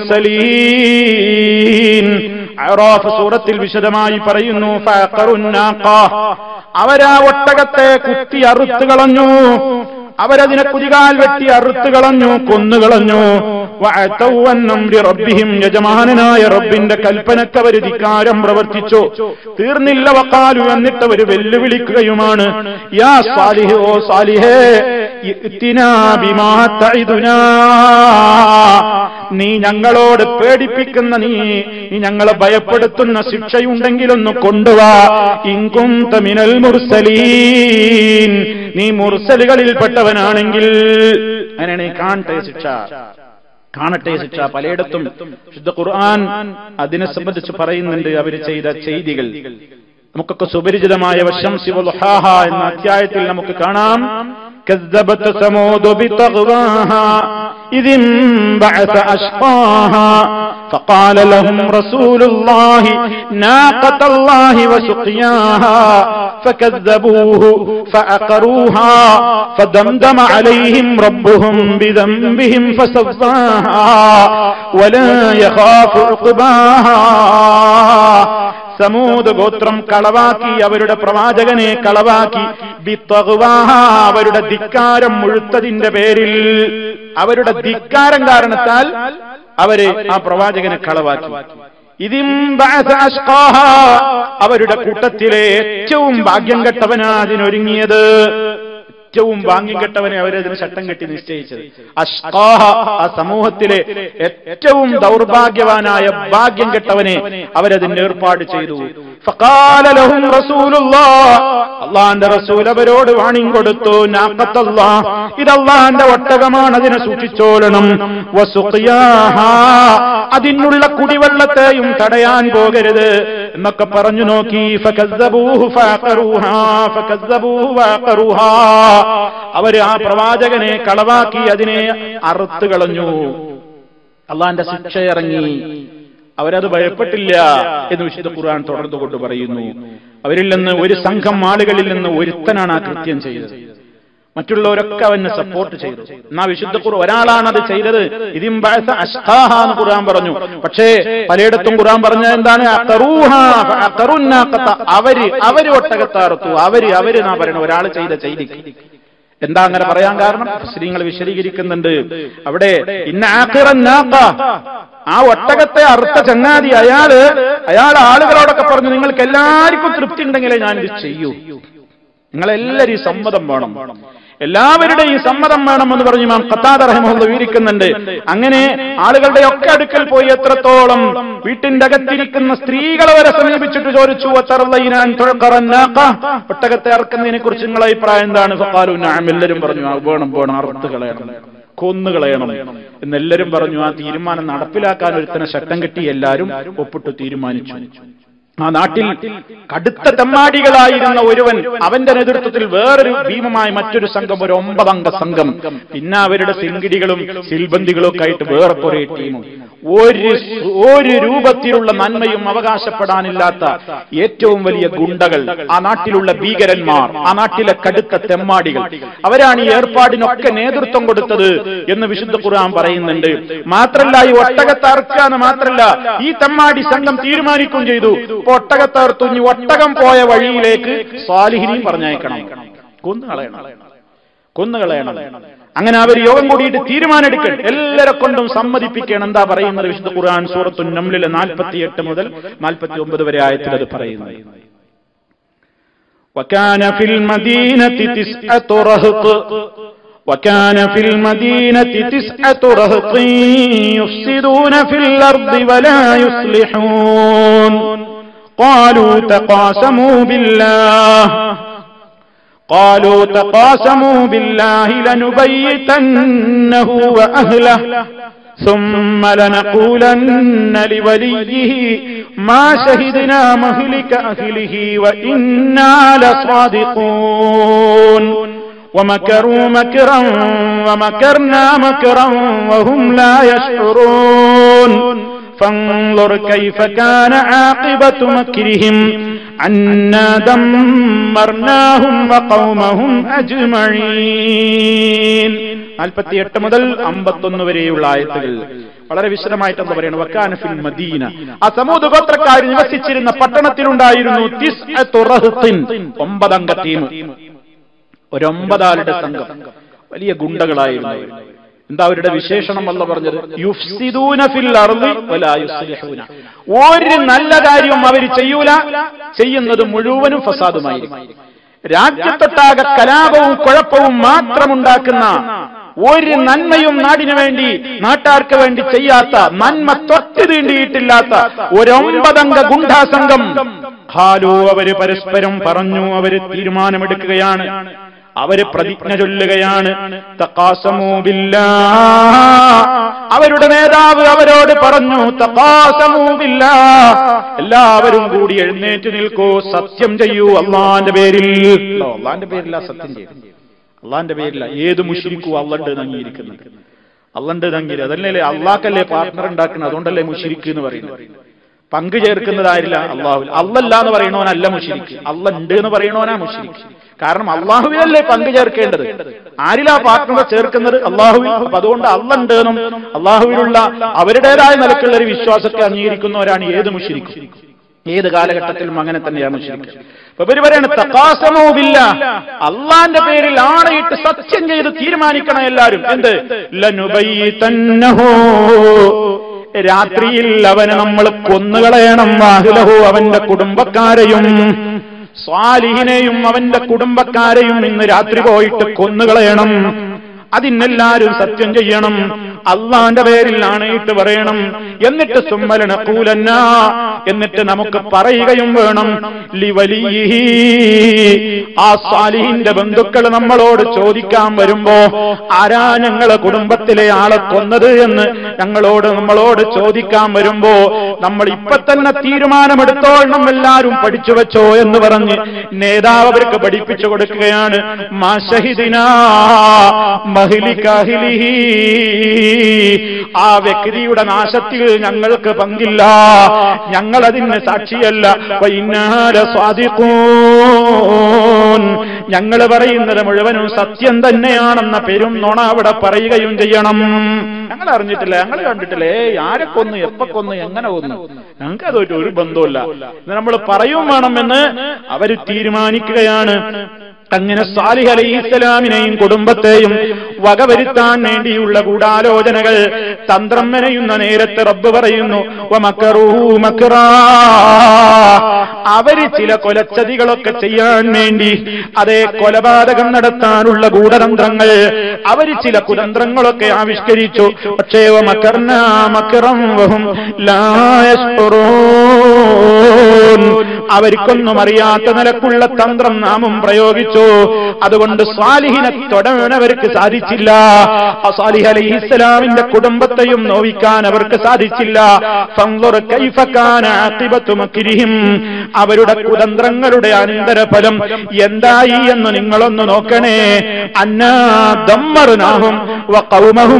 المرسلين അറാഫ് സൂറത്തിൽ വിശദമായി പറയുന്നു ഫഅഖറു الناقة. അവരാ ഒട്ടകത്തെ കുത്തി അറുത്ത് കളഞ്ഞു അവരതിനെ കുതികാൽ വെട്ടി അറുത്ത് കളഞ്ഞു കൊന്നുകളഞ്ഞു വഅതൗ അൻ അംരി റബ്ബിഹിം യജമാനനായ റബ്ബിന്റെ കൽപ്പനക്ക് അവർ ധിക്കാരം പ്രവർത്തിച്ചു തീർന്നില്ല വക്കാലു എന്നിട്ട് അവർ വെല്ലുവിളിക്കുകയുമാണ് യാ സാലിഹ് ഓ സാലിഹേ ഇഅ്തിനാ ബിമാ തഇദുനാ നീ ഞങ്ങളോട് പേടിപ്പിക്കുന്ന നീ നീ ഞങ്ങളെ ഭയപ്പെടുത്തുന്ന ശിക്ഷയുണ്ടെങ്കിലൊന്ന് കൊണ്ടുവാ ഇങ്കും മിനൽ മുർസലീൻ നീ മുർസലുകളിൽപ്പെട്ടവനാണെങ്കിൽ അങ്ങനെയാണ് ഈ കാണട്ടെ ശിക്ഷ കാണട്ടെ ശിക്ഷ പലയിടത്തും ശുദ്ധ ഖുർആൻ അതിനെ സംബന്ധിച്ച് പറയുന്നുണ്ട് അവർ ചെയ്ത ചെയ്തികൾ നമുക്കൊക്കെ സുപരിചിതമായ വശം ശിവഹാഹ എന്ന അധ്യായത്തിൽ നമുക്ക് കാണാം كذبت ثمود بطغواها إذ انبعث أشقاها فقال لهم رسول الله ناقة الله وسقياها فكذبوه فعقروها فدمدم عليهم ربهم بذنبهم فسواها ولا يخاف عقباها സമൂത് ഗോത്രം കളവാക്കി അവരുടെ പ്രവാചകനെ കളവാക്കി ബിത്തഗ്വാഹ, അവരുടെ ധിക്കാരം മുഴുത്തതിന്റെ പേരിൽ അവരുടെ ധിക്കാരം കാരണത്താൽ അവര് ആ പ്രവാചകനെ കളവാക്കി ഇതിം ബഅസ അഷ്ഖാഹ, അവരുടെ കൂട്ടത്തിലെ ഏറ്റവും ഭാഗ്യം കെട്ടവനാ അതിനൊരുങ്ങിയത് ഏറ്റവും ഭാഗ്യം കെട്ടവനെ അവരതിന് ചട്ടം കെട്ടി നിശ്ചയിച്ചത് അഷ്കാഹ ആ സമൂഹത്തിലെ ഏറ്റവും ദൗർഭാഗ്യവാനായ ഭാഗ്യം കെട്ടവനെ അവരതിന് ഏർപ്പാട് ചെയ്തു ഫഖാല ലഹും റസൂലുള്ളാഹ് അള്ളാന്റെ റസൂൽ അവരോട് വാണിംഗ് കൊടുത്തു നാഖത്തല്ലാ ഇത് അള്ളാന്റെ ഒട്ടകമാണ് അതിനെ സൂക്ഷിച്ചോളണം വസുഖിയാഹ അതിനുള്ള കുടിവെള്ളത്തെയും തടയാൻ പോകരുത് എന്നൊക്കെ പറഞ്ഞു നോക്കി ഫകസ്സബൂഹു ഫഅഖറൂഹാ ഫകസ്സബൂഹു ഫഅഖറൂഹാ അവര് ആ പ്രവാചകനെ കളവാക്കി അതിനെ അറുത്ത് കളഞ്ഞു അള്ളാന്റെ ശിക്ഷ ഇറങ്ങി അവരത് ഭയപ്പെട്ടില്ല എന്ന് വിശുദ്ധ ഖുർആൻ തുടർന്നു കൊണ്ട് പറയുന്നു അവരിൽ നിന്ന് ഒരു സംഘം ആളുകളിൽ നിന്ന് ഒരുത്തനാണ് ആ കൃത്യം ചെയ്തത് മറ്റുള്ളവരൊക്കെ അവനെ സപ്പോർട്ട് ചെയ്തു എന്നാ വിശുദ്ധ ഖുർ ഒരാളാണ് അത് ചെയ്തത് ഇതിം ബഅസ അഷ്ഖാഹ എന്ന് ഖുർആൻ പറഞ്ഞു പക്ഷേ പലയിടത്തും ഖുർആൻ പറഞ്ഞത് എന്താണ് അഖറൂഹ ഫഅഖറുന്നാഖത. അവര് അവര് ഒട്ടകത്താർത്തു അവര് അവര് എന്നാ പറയുന്നത് ഒരാൾ ചെയ്ത ചെയ്തിക്ക് എന്താ അങ്ങനെ പറയാൻ കാരണം മുസ്ലിങ്ങൾ വിശദീകരിക്കുന്നുണ്ട് അവിടെ ഇന്ന ആഖിറൻ നാഖ. ആ ഒട്ടകത്തെ അറുത്ത ചങ്ങാതി അയാള് അയാൾ ആളുകളോടൊക്കെ പറഞ്ഞു നിങ്ങൾക്ക് എല്ലാവർക്കും തൃപ്തി ഉണ്ടെങ്കിലേ ഞാൻ ഇത് ചെയ്യൂ നിങ്ങളെല്ലാവരും ഈ സമ്മതം വേണം എല്ലാവരുടെയും സമ്മതം വേണം എന്ന് പറഞ്ഞു മാം ഖത്താദ റഹിമഹുല്ല വിവരിക്കുന്നുണ്ട് അങ്ങനെ ആളുകളുടെ ഒക്കെ അടുക്കൽ പോയി എത്രത്തോളം വീട്ടിന്റെ അകത്തിരിക്കുന്ന സ്ത്രീകളെ വരെ സമീപിച്ചിട്ട് ചോദിച്ചു "വതറല്ലൈനാൻ തുഴക്കറന്നാഖ?" ഒട്ടകത്തെ അറക്കുന്നതിനെ കുറിച്ച് നിങ്ങളെ അഭിപ്രായം എന്താണ് ഫഖാലു നഅം എല്ലാവരും പറഞ്ഞു "ആ, വേണം വേണം അറുത്ത് കളയണം കൊന്നുകളയണം എന്നെല്ലാരും പറഞ്ഞു ആ തീരുമാനം നടപ്പിലാക്കാൻ ഒരുത്തനെ ശക്തം കിട്ടി എല്ലാവരും ഒപ്പിട്ട് തീരുമാനിച്ചു ആ നാട്ടിൽ കടുത്ത തെമ്മാടികളായിരുന്ന ഒരുവൻ അവന്റെ നേതൃത്വത്തിൽ വേറൊരു ഭീമമായ മറ്റൊരു സംഘം ഒരു ഒമ്പതംഗ സംഘം പിന്നെ അവരുടെ സിൽഗിടികളും സിൽബന്ദികളും ഒക്കെ ആയിട്ട് വേറെ കുറെ ടീമും ഒരു ഒരു രൂപത്തിലുള്ള നന്മയും അവകാശപ്പെടാനില്ലാത്ത ഏറ്റവും വലിയ ഗുണ്ടകൾ ആ നാട്ടിലുള്ള ഭീകരന്മാർ ആ നാട്ടിലെ കടുത്ത തെമ്മാടികൾ അവരാണ് ഈ ഏർപ്പാടിനൊക്കെ നേതൃത്വം കൊടുത്തത് എന്ന് വിശുദ്ധ ഖുർആൻ പറയുന്നുണ്ട് മാത്രല്ല ഈ ഒട്ടകത്തറുക്കാന്ന് മാത്രല്ല ഈ തെമ്മാടി സംഘം തീരുമാനിക്കുകയും ചെയ്തു ഇപ്പൊ ഒട്ടകത്തറുത്തു ഇനി ഒട്ടകം പോയ വഴിയിലേക്ക് സ്വാലിഹിനെയും പറഞ്ഞയക്കണം കൊന്നുകളയണം കൊന്നുകളയണം അങ്ങനെ അവർ യോഗം കൂടിയിട്ട് തീരുമാനമെടുക്കണം എല്ലാരെ കൊണ്ടും സമ്മതിപ്പിക്കണം എന്താ പറയുന്നത് വിശുദ്ധ ഖുർആൻ സൂറത്തു നംലിലെ നാൽപ്പത്തിയെട്ട് മുതൽ നാൽപ്പത്തി ഒമ്പത് വരെ ആയത്തിൽ അത് പറയുന്നു وكان في المدينة تسعة رهط وكان في المدينة تسعة رهط يفسدون في الأرض ولا يصلحون قالوا تقاسموا بالله قالوا تقاسموا بالله لنبيتنه وأهله ثم لنقولن لوليه ما شهدنا مهلك أهله وإنا لصادقون ومكروا مكرا ومكرنا مكرا وهم لا يشعرون فانظر كيف كان عاقبة مكرهم أنا دمرناهم وقومهم أجمعين നാൽപ്പത്തിയെട്ട് മുതൽ അമ്പത്തൊന്ന് വരെയുള്ള ആയത്തുകൾ വളരെ വിശദമായിട്ട് എന്താ പറയുന്നത് വക്കാനഫിൽ മദീന ആ സമൂഹ ഗോത്രക്കാർ നിവസിച്ചിരുന്ന പട്ടണത്തിലുണ്ടായിരുന്നു തിസ്അത്തു റഹ്തിൻ, ഒമ്പതംഗ ടീം ഒരൊമ്പതാളുടെ സംഘം വലിയ ഗുണ്ടകളായിരുന്നു എന്താ അവരുടെ വിശേഷണം അല്ല പറഞ്ഞത് യുഫ്സിദൂന ഫിൽ അർളി വലാ യുസ്ലിഹൂന ഒരു നല്ല കാര്യവും അവർ ചെയ്യൂല ചെയ്യുന്നത് മുഴുവനും ഫസാദുമായിരിക്കും രാജ്യത്തൊട്ടാകെ കലാപവും കുഴപ്പവും മാത്രമുണ്ടാക്കുന്ന ഒരു നന്മയും നാടിനു വേണ്ടി നാട്ടാർക്ക് വേണ്ടി ചെയ്യാത്ത നന്മ തൊട്ട് തീണ്ടിയിട്ടില്ലാത്ത ഒരൊമ്പതംഗ ഗുണ്ടാസംഘം ഖാലു അവര് പരസ്പരം പറഞ്ഞു അവര് തീരുമാനമെടുക്കുകയാണ് അവര് പ്രതിജ്ഞ ചൊല്ലുകയാണ് തഖാസമൂ ബില്ലാഹ്. അവരുടെ നേതാവ് അവരോട് പറഞ്ഞു തഖാസമൂ ബില്ലാഹ്. എല്ലാവരും കൂടി എഴുന്നേറ്റ് നിൽക്കൂ സത്യം ചെയ്യൂ അള്ളാന്റെ പേരിൽ അള്ളാന്റെ പേരില്ല സത്യം ചെയ്യും അള്ളാന്റെ പേരില്ല ഏത് മുഷിരിക്കും അള്ളണ്ട് അംഗീകരിക്കുന്നുണ്ട് അള്ളണ്ട് അംഗീരി അതല്ലേ അള്ളാഹ്ക്കല്ലേ പാർട്ണർ ഉണ്ടാക്കുന്നത് അതുകൊണ്ടല്ലേ മുഷിരിക്ക് എന്ന് പറയുന്നത് പങ്കു ചേർക്കുന്നതായില്ല അള്ളാഹു അള്ളല്ല എന്ന് പറയണവനല്ല മുഷിരിക്ക് അള്ള ഉണ്ട് എന്ന് പറയണവനാ മുഷിരിക്ക് കാരണം അള്ളാഹുവിനല്ലേ പങ്കു ചേർക്കേണ്ടത് ആരിലാ പാർട്ണറെ ചേർക്കുന്നത് അള്ളാഹുവിൽ അപ്പൊ അതുകൊണ്ട് അള്ള ഉണ്ട് എന്നും അള്ളാഹുവിനുള്ള അവരുടേതായ നിലക്കുള്ള ഒരു വിശ്വാസത്തെ അംഗീകരിക്കുന്നവരാണ് ഏത് മുഷിരിക്കും ഏത് കാലഘട്ടത്തിലും അങ്ങനെ തന്നെയാണ് മുസ്ലിം അപ്പൊ ഇവര് പറയാണ് തക്കാസമോവില്ല അള്ളാന്റെ പേരിൽ ആണയിട്ട് സത്യം ചെയ്ത് തീരുമാനിക്കണം എല്ലാരും എന്ത് ലനുബയ്യിതന്നഹു. രാത്രിയിൽ അവന് നമ്മൾ കൊന്നുകളയണം വാഹിലഹു അവന്റെ കുടുംബക്കാരെയും സ്വാലിഹിനെയും അവന്റെ കുടുംബക്കാരെയും ഇന്ന് രാത്രി പോയിട്ട് കൊന്നുകളയണം അതിനെല്ലാരും സത്യം ചെയ്യണം അള്ളാന്റെ പേരിൽ ആണയിട്ട് പറയണം എന്നിട്ട് സുമ്മലന കൂലന്ന എന്നിട്ട് നമുക്ക് പറയുകയും വേണം ലിവലിഹി ആ സാലിഹിന്റെ ബന്ധുക്കൾ നമ്മളോട് ചോദിക്കാൻ വരുമ്പോ ആരാ ഞങ്ങളെ കുടുംബത്തിലെ ആളെ കൊന്നത് എന്ന് ഞങ്ങളോട് നമ്മളോട് ചോദിക്കാൻ വരുമ്പോ നമ്മൾ ഇപ്പൊ തന്നെ തീരുമാനമെടുത്തോളണം എല്ലാരും പഠിച്ചു വെച്ചോ എന്ന് പറഞ്ഞ് നേതാവ് അവർക്ക് പഠിപ്പിച്ചു കൊടുക്കുകയാണ് മാ ഷഹിദിനാ മഹിലിക്കാഹിലിഹി ആ വ്യക്തിയുടെ നാശത്തിൽ ഞങ്ങൾക്ക് പങ്കില്ല ഞങ്ങൾ അതിന് സാക്ഷിയല്ല വൈന്നാല സ്വാദിക്കൂൻ ഞങ്ങൾ പറയുന്നത് മുഴുവനും സത്യം തന്നെയാണെന്ന പെരും നുണ അവിടെ പറയുകയും ചെയ്യണം ഞങ്ങൾ അറിഞ്ഞിട്ടില്ല ഞങ്ങൾ കണ്ടിട്ടില്ലേ ആരെ കൊന്നു എപ്പ കൊന്നു എങ്ങനെ കൊന്നു ഞങ്ങൾക്ക് അതുമായിട്ട് ഒരു ബന്ധവുമില്ല നമ്മൾ പറയും വേണമെന്ന് അവര് തീരുമാനിക്കുകയാണ് അങ്ങനെ സാലിഹ് അലൈഹി ഇസ്ലാമിനെയും കുടുംബത്തെയും വകവരുത്താൻ വേണ്ടിയുള്ള ഗൂഢാലോചനകൾ തന്ത്രം മെനയുന്ന നേരത്തെ റബ്ബ് പറയുന്നു "വമക്കറൂ മക്റാ." അവര് ചില കൊലച്ചതികളൊക്കെ ചെയ്യാൻ വേണ്ടി അതേ കൊലപാതകം നടത്താനുള്ള ഗൂഢതന്ത്രങ്ങൾ അവര് ചില കുതന്ത്രങ്ങളൊക്കെ ആവിഷ്കരിച്ചു പക്ഷേ മക്കർന മക്കറം വഹും ലായസ്പുറൂൻ അവർക്കൊന്നും അറിയാത്ത നിലക്കുള്ള തന്ത്രം നാമും പ്രയോഗിച്ചു അതുകൊണ്ട് സ്വാലിഹിനെ തൊടാൻ അവർക്ക് സാധിച്ചില്ല ആ സാലിഹ് അലൈഹി ഇസ്ലാമിന്റെ കുടുംബത്തെയും നോവിക്കാൻ അവർക്ക് സാധിച്ചില്ല ഫൻദുർ കൈഫ കാന ആഖിബത്തു മക്രിഹിം അവരുടെ കുതന്ത്രങ്ങളുടെ അനന്തരഫലം എന്തായി എന്ന് നിങ്ങളൊന്ന് നോക്കണേ അന്നാ ദമ്മർനാഹും വഖൗമഹും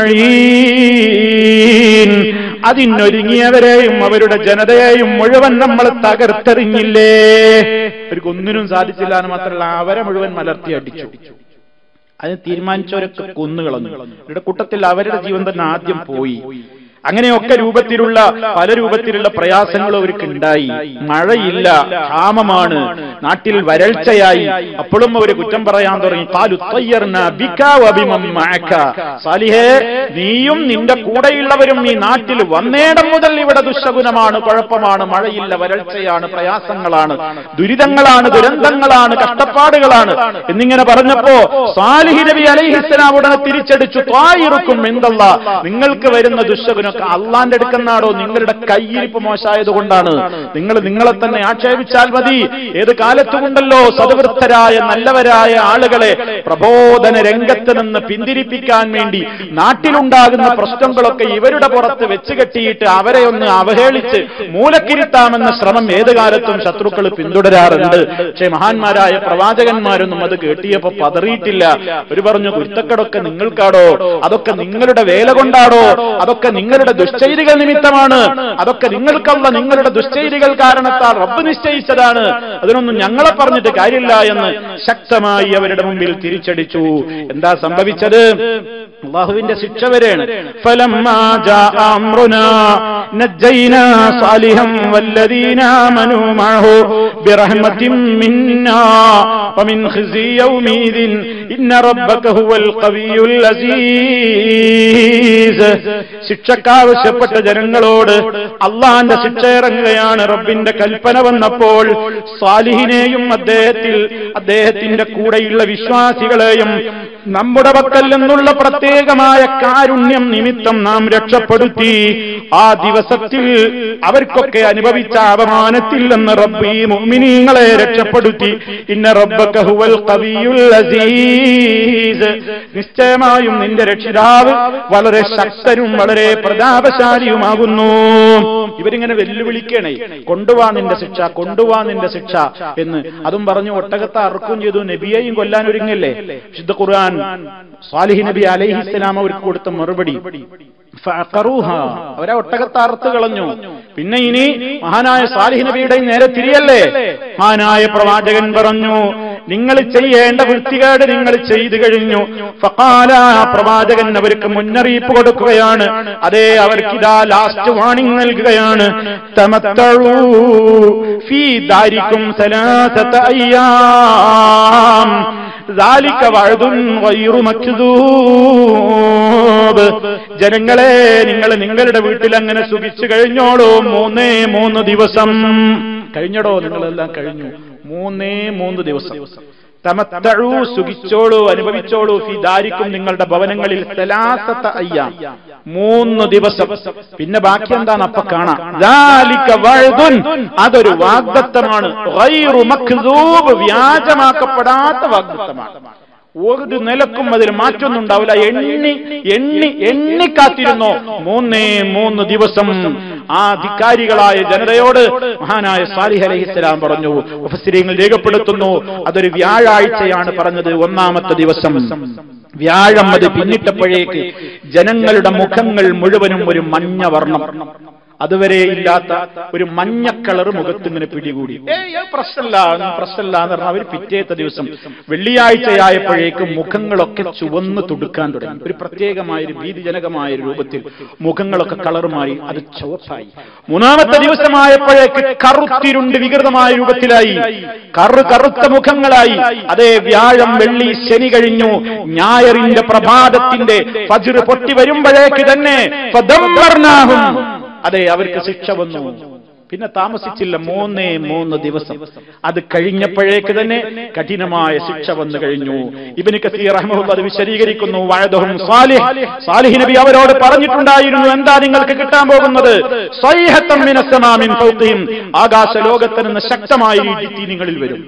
അജ്മഈൻ അതിനൊരുങ്ങിയവരെയും അവരുടെ ജനതയെയും മുഴുവൻ നമ്മൾ തകർത്തെറിഞ്ഞില്ലേ അവർക്ക് ഒന്നിനും സാധിച്ചില്ല എന്ന് മാത്രമല്ല അവരെ മുഴുവൻ മലർത്തി അടിച്ചു അതിന് തീരുമാനിച്ചവരൊക്കെ കൊന്നുകളഞ്ഞു അവരുടെ കൂട്ടത്തിൽ അവരുടെ ജീവൻ തന്നെ ആദ്യം പോയി അങ്ങനെയൊക്കെ രൂപത്തിലുള്ള പല രൂപത്തിലുള്ള പ്രയാസങ്ങൾ അവർക്ക് ഉണ്ടായി മഴയില്ല ക്ഷാമമാണ് നാട്ടിൽ വരൾച്ചയായി അപ്പോഴും അവർ കുറ്റം പറയാൻ തുടങ്ങി "ഖാലു ത്വയ്യർനാ ബിക വബിമൻ മഅക." സാലിഹേ നീയും നിന്റെ കൂടെയുള്ളവരും ഈ നാട്ടിൽ വന്നേടം മുതൽ ഇവിടെ ദുശകുനമാണ് കുഴപ്പമാണ് മഴയില്ല വരൾച്ചയാണ് പ്രയാസങ്ങളാണ് ദുരിതങ്ങളാണ് ദുരന്തങ്ങളാണ് കഷ്ടപ്പാടുകളാണ് എന്നിങ്ങനെ പറഞ്ഞപ്പോ സാലിഹി നബി അലൈഹിസ്സലാം ഉടനെ തിരിച്ചടിച്ചു ത്വായിറുക്കും എന്തല്ല നിങ്ങൾക്ക് വരുന്ന ദുശകുനൊക്കെ അള്ളാന്റെ അടുക്കുന്നാടോ നിങ്ങളുടെ കയ്യിരിപ്പ് മോശമായത് കൊണ്ടാണ് നിങ്ങൾ നിങ്ങളെ തന്നെ ആക്ഷേപിച്ചാൽ മതി ഏത് കാലത്തുമുണ്ടല്ലോ സദവൃത്തരായ നല്ലവരായ ആളുകളെ പ്രബോധന രംഗത്ത് നിന്ന് പിന്തിരിപ്പിക്കാൻ വേണ്ടി നാട്ടിലുണ്ടാകുന്ന പ്രശ്നങ്ങളൊക്കെ ഇവരുടെ പുറത്ത് വെച്ച് കെട്ടിയിട്ട് അവരെ ഒന്ന് അവഹേളിച്ച് മൂലക്കിരുത്താമെന്ന ശ്രമം ഏത് കാലത്തും ശത്രുക്കൾ പിന്തുടരാറുണ്ട് പക്ഷേ മഹാന്മാരായ പ്രവാചകന്മാരൊന്നും അത് കേട്ടിയപ്പോ പതറിയിട്ടില്ല ഒരു പറഞ്ഞു കുരുത്തക്കടൊക്കെ നിങ്ങൾക്കാടോ അതൊക്കെ നിങ്ങളുടെ വേല കൊണ്ടാടോ അതൊക്കെ നിങ്ങളുടെ ദുശ്ചൈതികൾ നിമിത്തമാണ് അതൊക്കെ നിങ്ങൾക്കല്ല നിങ്ങളുടെ ദുശ്ചൈതികൾ കാരണത്താൽ റബ്ബ് നിശ്ചയിച്ചതാണ് അതിനൊന്നും ഞങ്ങളെ പറഞ്ഞിട്ട് കാര്യമില്ല എന്ന് ശക്തമായി അവരുടെ മുമ്പിൽ തിരിച്ചടിച്ചു എന്താ സംഭവിച്ചത് അള്ളാഹുവിന്റെ ശിക്ഷ വരെയാണ് فلما جاء أمرنا نجينا صالحا والذين آمنوا معه برحمة منا ومن خزي يومئذ إن ربك هو القوي العزيز ശിക്ഷക്കാവശ്യപ്പെട്ട ജനങ്ങളോട് അള്ളാന്റെ ശിക്ഷ ഇറങ്ങുകയാണ് റബ്ബിന്റെ കൽപ്പന വന്നപ്പോൾ സാലിഹിനെയും അദ്ദേഹത്തിൽ അദ്ദേഹത്തിന്റെ കൂടെയുള്ള വിശ്വാസികളെയും നമ്മുടെ പക്കൽ നിന്നുള്ള പ്രത്യേകമായ കാരുണ്യം നിമിത്തം നാം രക്ഷപ്പെടുത്തി ആ ദിവസത്തിൽ അവർക്കൊക്കെ അനുഭവിച്ച അപമാനത്തിൽ നിന്ന് റബ്ബ് ഈ മുഅ്മിനീങ്ങളെ രക്ഷപ്പെടുത്തി ഇന്ന റബ്ബക ഹുവൽ ഖവിയുൽ അസീസ് നിശ്ചയമായും നിന്റെ രക്ഷിതാവ് വളരെ ശക്തനും വളരെ പ്രതാപശാലിയുമാകുന്നു ഇവരിങ്ങനെ വെല്ലുവിളിക്കണേ കൊണ്ടുവാ നിന്റെ ശിക്ഷ കൊണ്ടുവാ നിന്റെ ശിക്ഷ എന്ന് അതും പറഞ്ഞു ഒട്ടകത്തെ അറുക്കുകയും ചെയ്തു നബിയെയും കൊല്ലാൻ ഒരുങ്ങല്ലേ വിശുദ്ധ ഖുർആൻ സാലിഹ് നബി അലൈഹിസ്സലാം അവർക്ക് കൊടുത്ത മറുപടി ഫഅഖറൂഹ. അവരെ ഒട്ടകത്തെ അറുത്ത് കളഞ്ഞു പിന്നെ ഇനി മഹാനായ സാലിഹ് നബിയുടെ നേരെ തിരിയല്ലേ മഹാനായ പ്രവാചകൻ പറഞ്ഞു നിങ്ങൾ ചെയ്യേണ്ട വൃത്തികേട് നിങ്ങൾ ചെയ്തു കഴിഞ്ഞു ഫഖാല പ്രവാചകൻ അവർക്ക് മുന്നറിയിപ്പ് കൊടുക്കുകയാണ് അതേ അവർക്ക് ഇതാ ലാസ്റ്റ് വാണിംഗ് നൽകുകയാണ് തമത്തഴൂ ഫീ ദാരിക്കും സലാസത അയ്യാം ذلك وعد غير مكذوب ജനങ്ങളെ നിങ്ങൾ നിങ്ങളുടെ വീട്ടിൽ അങ്ങനെ സുഖിച്ചു കഴിഞ്ഞോളൂ മൂന്നേ മൂന്ന് ദിവസം കഴിഞ്ഞടോ നിങ്ങളെല്ലാം കഴിഞ്ഞു മൂന്നേ മൂന്ന് ദിവസം തമത്തഴു സുഖിച്ചോളൂ അനുഭവിച്ചോളൂ ഫിദാരിക്കും നിങ്ങളുടെ ഭവനങ്ങളിൽ സലാസത്ത അയ്യാം മൂന്ന് ദിവസം പിന്നെ ബാക്കി എന്താണ് അപ്പൊ കാണാം ذَلِكَ وَعْدٌ. അതൊരു വാഗ്ദത്തമാണ് ഗൈറു മക്ദൂബ്. വ്യാജമാക്കപ്പെടാത്ത വാഗ്ദത്തമാണ് ഒരു നിലക്കും അതിൽ മാറ്റൊന്നും ഉണ്ടാവില്ല എണ്ണി എണ്ണി എണ്ണിക്കാത്തിരുന്നോ മൂന്നേ മൂന്ന് ദിവസം ആ ധിക്കാരികളായ ജനതയോട് മഹാനായ സാലിഹ് അലഹിസ്സലാം പറഞ്ഞു മുഫസ്സിരീങ്ങൾ രേഖപ്പെടുത്തുന്നു അതൊരു വ്യാഴാഴ്ചയാണ് പറഞ്ഞത് ഒന്നാമത്തെ ദിവസം വ്യാഴം അത് പിന്നിട്ടപ്പോഴേക്ക് ജനങ്ങളുടെ മുഖങ്ങൾ മുഴുവനും ഒരു മഞ്ഞ വർണ്ണം അതുവരെ ഇല്ലാത്ത ഒരു മഞ്ഞ കളർ മുഖത്ത് ഇങ്ങനെ പിടികൂടി ഏയ് അത് പ്രശ്നമല്ല ഒന്നും പ്രശ്നമല്ല എന്ന് പറഞ്ഞാൽ അവർ പിറ്റേത്തെ ദിവസം വെള്ളിയാഴ്ചയായപ്പോഴേക്കും മുഖങ്ങളൊക്കെ ചുവന്ന് തുടുക്കാൻ തുടങ്ങി ഒരു പ്രത്യേകമായ ഒരു ഭീതിജനകമായ ഒരു രൂപത്തിൽ മുഖങ്ങളൊക്കെ കളർ മാറി അത് ചുവപ്പായി മൂന്നാമത്തെ ദിവസമായപ്പോഴേക്ക് കറുത്തിരുണ്ട് വികൃതമായ രൂപത്തിലായി കറു കറുത്ത മുഖങ്ങളായി അതേ വ്യാഴം വെള്ളി ശനി കഴിഞ്ഞു ഞായറിന്റെ പ്രഭാതത്തിന്റെ ഫജ്ർ പൊട്ടി വരുമ്പോഴേക്ക് തന്നെ ഫദമ്മർനാഹും. അതെ അവർക്ക് ശിക്ഷ വന്നു പിന്നെ താമസിച്ചില്ല മൂന്നേ മൂന്ന് ദിവസം അത് കഴിഞ്ഞപ്പോഴേക്ക് തന്നെ കഠിനമായ ശിക്ഷ വന്നു കഴിഞ്ഞു ഇബിന് കസീർ റഹ്മഹുല്ല അത് വിശദീകരിക്കുന്നു വഅദഹും സാലിഹ് സാലിഹ് നബി അവരോട് പറഞ്ഞിട്ടുണ്ടായിരുന്നു എന്താ നിങ്ങൾക്ക് കിട്ടാൻ പോകുന്നത് സ്വൈഹത്തം മിനസ് സമാ മിൻ ഫൗഖിഹിം. ആകാശ ലോകത്തിൽ നിന്ന് ശക്തമായ ഒരു ഇടിത്തി നിങ്ങളിൽ വരും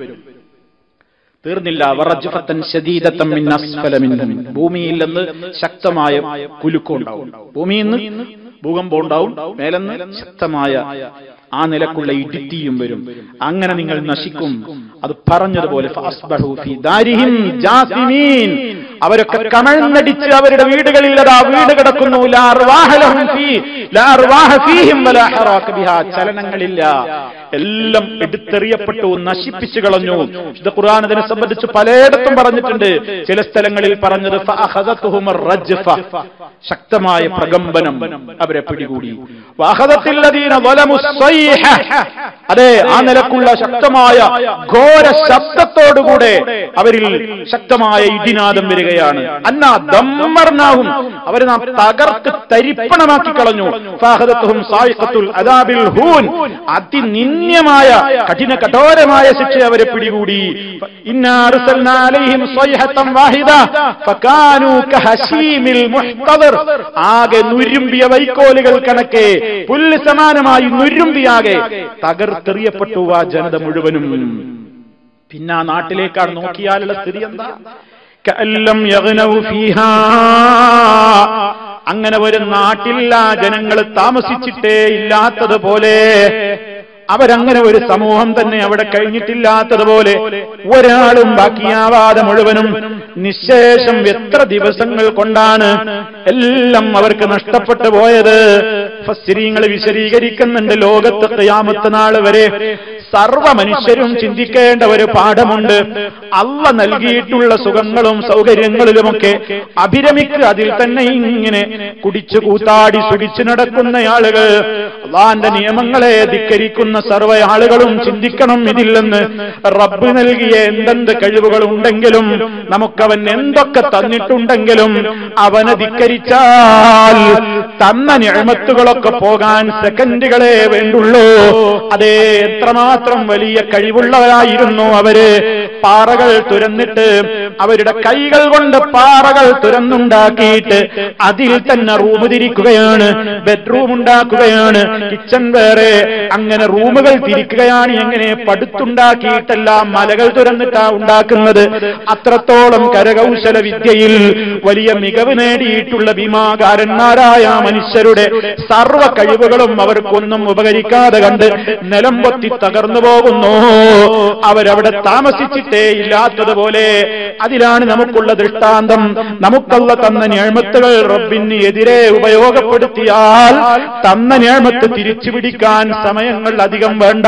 തീർന്നില്ല വറജ്ഫത്തൻ ശദീദത്തൻ മിൻ അസ്ഫല മിൻഹും. ഭൂമിയിൽ നിന്ന് ശക്തമായ കുലുക്കം ഉണ്ടാവും ഭൂമിയിൽ നിന്ന് ഭൂകമ്പം ഉണ്ടാവും മേലെന്ന് ശക്തമായ ആ നിലക്കുള്ള ഇടിത്തിയും വരും അങ്ങനെ നിങ്ങൾ നശിക്കും അത് പറഞ്ഞതുപോലെ ഫഅസ്ബഹു ഫീ ദാരിഹിം ജാസിമീൻ. അവരൊക്കെ കമഴ്ന്നടിച്ച് അവരുടെ വീടുകളിൽ അതാ വീട് കിടക്കുന്നു ലാ അർവാഹ ലഹും ഫീ ലാ അർവാഹ ഫീഹിം വലാ ഹറാക ബിഹാ ചലനങ്ങളില്ല എല്ലാം എടുത്തെറിയപ്പെട്ടു നശിപ്പിച്ചു കളഞ്ഞു ഇത് ഖുർആൻ ഇതിനെ സംബന്ധിച്ച് പലയിടത്തും പറഞ്ഞിട്ടുണ്ട് ചില സ്ഥലങ്ങളിൽ പറഞ്ഞത് ഫഅഖദത്തുഹും റജ്ഫ. ശക്തമായ പ്രകമ്പനം അവരെ പിടികൂടി വഅഖദത്തില്ലദീന ളലമു സ്വൈഹ. അതെ ആ നിലക്കുള്ള ശക്തമായ ഘോര ശബ്ദത്തോടുകൂടെ അവരിൽ ശക്തമായ ഇടിനാദം വരികയാണ് അന്നാ ദമ്മർനാഹും അവരെ നാം തകർത്ത് തരിപ്പണമാക്കി കളഞ്ഞു ഫാഹദത്തുഹും സായിഖത്തുൽ അദാബിൽ ഹൂൻ അതിനിന്യമായ കഠിന കഠോരമായ ശിക്ഷ അവരെ പിടികൂടി ഇന്നാ അർസൽനാ അലൈഹിം സ്വൈഹത്തൻ വാഹിദ ഫകാനൂ കഹശീമിൽ മുഹ്തദർ ആകെ നുരുമ്പിയ വൈക്കോലുകൾ കണക്കെ പുല്ല് സമാനമായി നുരുമ്പിയാകെ തകർത്തെറിയപ്പെട്ടു ആ ജനത മുഴുവനും പിന്നെ ആ നാട്ടിലേക്കാണ് നോക്കിയാലുള്ള സ്ഥിതി എന്താ കഅല്ലം യഗ്നൗ ഫീഹാ അങ്ങനെ ഒരു നാട്ടിൽ ആ ജനങ്ങൾ താമസിച്ചിട്ടേ ഇല്ലാത്തതുപോലെ അവരങ്ങനെ ഒരു സമൂഹം തന്നെ അവിടെ കഴിഞ്ഞിട്ടില്ലാത്തതുപോലെ ഒരാളും ബാക്കിയാവാതെ മുഴുവനും നിശേഷം എത്ര ദിവസങ്ങൾ കൊണ്ടാണ് എല്ലാം അവർക്ക് നഷ്ടപ്പെട്ടു പോയത് ഫസ്റ്റിരിങ്ങൾ വിശദീകരിക്കുന്നുണ്ട് ലോകത്ത് ഖിയാമത്ത് നാൾ വരെ സർവ മനുഷ്യരും ചിന്തിക്കേണ്ട ഒരു പാഠമുണ്ട് അല്ല നൽകിയിട്ടുള്ള സുഖങ്ങളും സൗകര്യങ്ങളിലുമൊക്കെ അഭിരമിക്ക് അതിൽ തന്നെ ഇങ്ങനെ കുടിച്ചു കൂത്താടി സുഖിച്ചു നടക്കുന്ന ആളുകൾ അള്ളാന്റെ നിയമങ്ങളെ ധിക്കരിക്കുന്ന സർവ്വ ആളുകളും ചിന്തിക്കണം ഇതില്ലെന്ന് റബ്ബ് നൽകിയ എന്തെന്ത് കഴിവുകൾ ഉണ്ടെങ്കിലും നമുക്കവൻ എന്തൊക്കെ തന്നിട്ടുണ്ടെങ്കിലും അവനെ ധിക്കരിച്ചാൽ തന്ന ഞാമത്തുകളൊക്കെ പോകാൻ സെക്കൻഡുകളെ വേണ്ടുള്ളൂ അതേ എത്രമാത്രം വലിയ കഴിവുള്ളവരായിരുന്നു അവര് പാറകൾ തുരന്നിട്ട് അവരുടെ കൈകൾ കൊണ്ട് പാറകൾ തുരന്നുണ്ടാക്കിയിട്ട് അതിൽ തന്നെ റൂം തിരിക്കുകയാണ് ബെഡ്റൂം ഉണ്ടാക്കുകയാണ് കിച്ചൺ വേറെ അങ്ങനെ റൂമുകൾ തിരിക്കുകയാണ് എങ്ങനെ പടുത്തുണ്ടാക്കിയിട്ടെല്ലാം മലകൾ തുരന്നിട്ടാ ഉണ്ടാക്കുന്നത് അത്രത്തോളം കരകൗശല വിദ്യയിൽ വലിയ മികവ് നേടിയിട്ടുള്ള ഭീമാകാരന്മാരായ മനുഷ്യരുടെ സർവ കഴിവുകളും അവർക്കൊന്നും ഉപകരിക്കാതെ കണ്ട് നിലം പൊത്തി തകർന്നു പോകുന്നു അവരവിടെ താമസിച്ചിട്ടേ ഇല്ലാത്തതുപോലെ അതിലാണ് നമുക്കുള്ള ദൃഷ്ടാന്തം നമുക്കുള്ള തന്ന ഞാമത്തുകൾ റബ്ബിന് എതിരെ ഉപയോഗപ്പെടുത്തിയാൽ തന്ന ഞാമത്ത് തിരിച്ചു പിടിക്കാൻ സമയങ്ങൾ അധികം വേണ്ട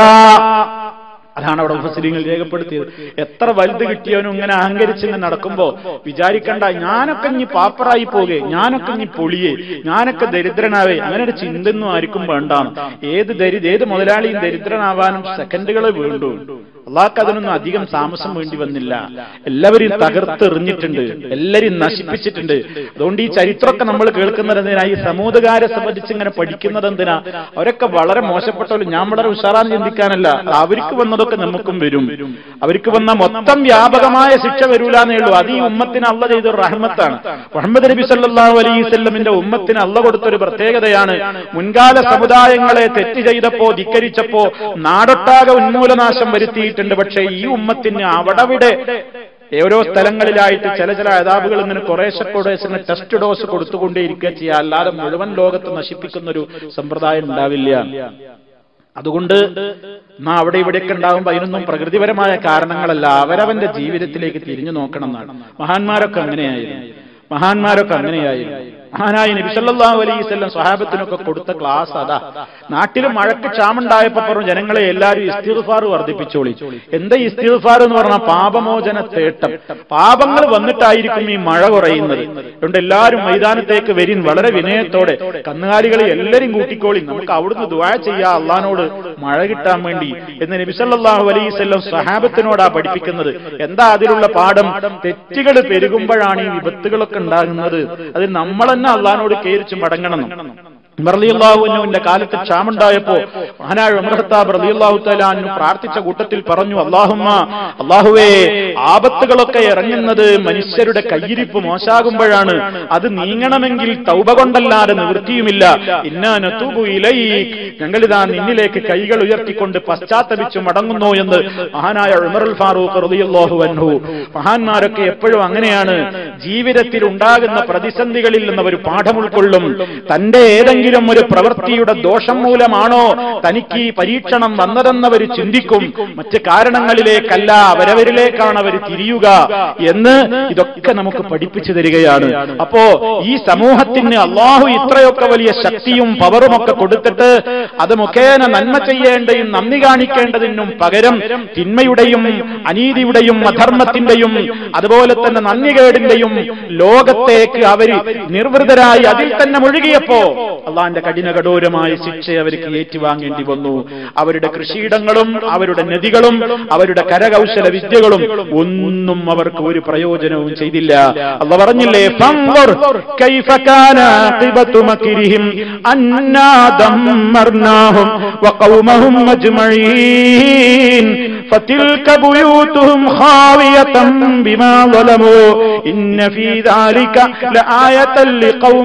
അതാണ് അവിടെ മുസ്ലിങ്ങൾ രേഖപ്പെടുത്തിയത് എത്ര വലുത് കിട്ടിയവനും ഇങ്ങനെ അഹങ്കരിച്ച് ഇങ്ങനെ നടക്കുമ്പോ വിചാരിക്കണ്ട ഞാനൊക്കെ ഇനി പാപ്പറായി പോകെ ഞാനൊക്കെ ഇനി പൊളിയെ ഞാനൊക്കെ ദരിദ്രനാവേ അങ്ങനെ ഒരു ചിന്തൊന്നും ആർക്കും വേണ്ടാണ് ഏത് ദരി ഏത് മുതലാളിയും ദരിദ്രനാവാനും സെക്കൻഡുകളെ വേണ്ടു അള്ളാഹ്ക്ക് അതിനൊന്നും അധികം താമസം വേണ്ടി വന്നില്ല എല്ലാവരെയും തകർത്തെറിഞ്ഞിട്ടുണ്ട് എല്ലാരെയും നശിപ്പിച്ചിട്ടുണ്ട് അതുകൊണ്ട് ഈ ചരിത്രമൊക്കെ നമ്മൾ കേൾക്കുന്നത് എന്തിനാ ഈ സമൂഹകാരെ സംബന്ധിച്ച് ഇങ്ങനെ പഠിക്കുന്നത് എന്തിനാ അവരൊക്കെ വളരെ മോശപ്പെട്ടവരും ഞാൻ വളരെ ഉഷാറാന്ന് ചിന്തിക്കാനല്ല അവർക്ക് വന്നതൊക്കെ നമുക്കും വരും അവർക്ക് വന്ന മൊത്തം വ്യാപകമായ ശിക്ഷ വരൂലെന്നേ ഉള്ളൂ അത് ഈ ഉമ്മത്തിന് അള്ള ചെയ്ത റഹ്മത്താണ് മുഹമ്മദ് നബി സല്ലല്ലാഹു അലൈഹി വസല്ലമിന്റെ ഉമ്മത്തിന് അള്ള കൊടുത്തൊരു പ്രത്യേകതയാണ് മുൻകാല സമുദായങ്ങളെ തെറ്റ് ചെയ്തപ്പോ ധിക്കരിച്ചപ്പോ നാടൊട്ടാകെ ഉന്മൂലനാശം വരുത്തിയിട്ടുണ്ട് പക്ഷേ ഈ ഉമ്മത്തിന് അവിടവിടെ ഓരോ സ്ഥലങ്ങളിലായിട്ട് ചില ചില അതാബുകൾ ഇങ്ങനെ കുറേശ്ശെ കുറേശ്ശെ ഇങ്ങനെ ടെസ്റ്റ് ഡോസ് കൊടുത്തുകൊണ്ടേയിരിക്കുക ചെയ്യുക അല്ലാതെ മുഴുവൻ ലോകത്ത് നശിപ്പിക്കുന്ന ഒരു സമ്പ്രദായം ഉണ്ടാവില്ല അതുകൊണ്ട് നാ അവിടെ ഇവിടെയൊക്കെ ഉണ്ടാകുമ്പോൾ അതിനൊന്നും പ്രകൃതിപരമായ കാരണങ്ങളല്ല അവരവന്റെ ജീവിതത്തിലേക്ക് തിരിഞ്ഞു നോക്കണം എന്നാണ് മഹാന്മാരൊക്കെ അങ്ങനെയായിരുന്നു മഹാന്മാരൊക്കെ അങ്ങനെയായിരുന്നു മഹാനായ നബി സല്ലല്ലാഹു അലൈഹി വസല്ലം സ്വഹാബത്തിനൊക്കെ കൊടുത്ത ക്ലാസ് അതാ നാട്ടിൽ മഴക്ക് ക്ഷാമുണ്ടായപ്പോ പറഞ്ഞു ജനങ്ങളെ എല്ലാവരും ഇസ്തിഗ്ഫാർ വർദ്ധിപ്പിച്ചോളി എന്താ ഇസ്തിഗ്ഫാർ എന്ന് പറഞ്ഞാൽ പാപമോചന തേട്ടം പാപങ്ങൾ വന്നിട്ടായിരിക്കും ഈ മഴ കുറയുന്നത് അതുകൊണ്ട് എല്ലാവരും മൈതാനത്തേക്ക് വരിൻ വളരെ വിനയത്തോടെ കന്നുകാലികളെ എല്ലാരും കൂട്ടിക്കോളി നമുക്ക് അവിടുന്ന് ദുആ ചെയ്യാ അള്ളഹാനോട് മഴ കിട്ടാൻ വേണ്ടി എന്ന് നബി സല്ലല്ലാഹു അലൈഹി വസല്ലം സ്വഹാബത്തിനോടാ പഠിപ്പിക്കുന്നത് എന്താ അതിലുള്ള പാഠം തെറ്റുകൾ പെരുകുമ്പോഴാണ് ഈ വിപത്തുകളൊക്കെ ഉണ്ടാകുന്നത് അത് നമ്മൾ തന്നെ അള്ളഹാനോട് കേരിച്ച് മടങ്ങണം റളിയല്ലാഹുവിന്റെ കാലത്ത് ക്ഷാമുണ്ടായപ്പോ മഹാനായ ഉമർ ഖത്താബ് റളിയല്ലാഹു തആല അൻഹു പ്രാർത്ഥിച്ച കൂട്ടത്തിൽ പറഞ്ഞു അല്ലാഹുമ്മ അല്ലാഹുവേ ആപത്തുകളൊക്കെ ഇറങ്ങുന്നത് മനുഷ്യരുടെ കയ്യിരിപ്പ് മോശാകുമ്പോഴാണ് അത് നീങ്ങണമെങ്കിൽ തൗബ കൊണ്ടല്ലാതെ നിവൃത്തിയുമില്ല ഇന്നാ നതൂബു ഇലൈക് ഞങ്ങളിതാ നിന്നിലേക്ക് കൈകൾ ഉയർത്തിക്കൊണ്ട് പശ്ചാത്തപിച്ചു മടങ്ങുന്നു എന്ന് മഹാനായ ഉമറുൽ ഫാറൂഖ് റളിയല്ലാഹു അൻഹു മഹാന്മാരൊക്കെ എപ്പോഴും അങ്ങനെയാണ് ജീവിതത്തിൽ ഉണ്ടാകുന്ന പ്രതിസന്ധികളിൽ നിന്ന് ഒരു പാഠം ഉൾക്കൊള്ളും തന്റെ ഏതെങ്കിലും ഒരു പ്രവൃത്തിയുടെ ദോഷം മൂലമാണോ തനിക്ക് ഈ പരീക്ഷണം വന്നതെന്നവർ ചിന്തിക്കും മറ്റ് കാരണങ്ങളിലേക്കല്ല അവരവരിലേക്കാണ് അവർ തിരിയുക എന്ന് ഇതൊക്കെ നമുക്ക് പഠിപ്പിച്ചു തരികയാണ് അപ്പോ ഈ സമൂഹത്തിന് അള്ളാഹു ഇത്രയൊക്കെ വലിയ ശക്തിയും പവറും ഒക്കെ കൊടുത്തിട്ട് അത് മുഖേന നന്മ ചെയ്യേണ്ടയും നന്ദി കാണിക്കേണ്ടതിനും പകരം തിന്മയുടെയും അനീതിയുടെയും അധർമ്മത്തിന്റെയും അതുപോലെ തന്നെ നന്ദികേടിന്റെയും ലോകത്തേക്ക് അവര് നിർവൃതരായി അതിൽ തന്നെ മുഴുകിയപ്പോ അള്ളാന്റെ കഠിന കഠോരമായ ശിക്ഷ അവർക്ക് ഏറ്റുവാങ്ങേണ്ടി വന്നു അവരുടെ കൃഷിയിടങ്ങളും അവരുടെ നദികളും അവരുടെ കരകൗശല വിദ്യകളും ഒന്നും അവർക്ക് ഒരു പ്രയോജനവും ചെയ്തില്ല അള്ള പറഞ്ഞില്ലേ ഫൻദുർ കൈഫ കാന ആഖിബത്തു മക്രിഹിം അന്നാ ദമ്മർനാഹും വഖൗമഹും അജ്മഈൻ فتلك بيوتهم خاوية بما ظلموا إن في ذلك لآية لقوم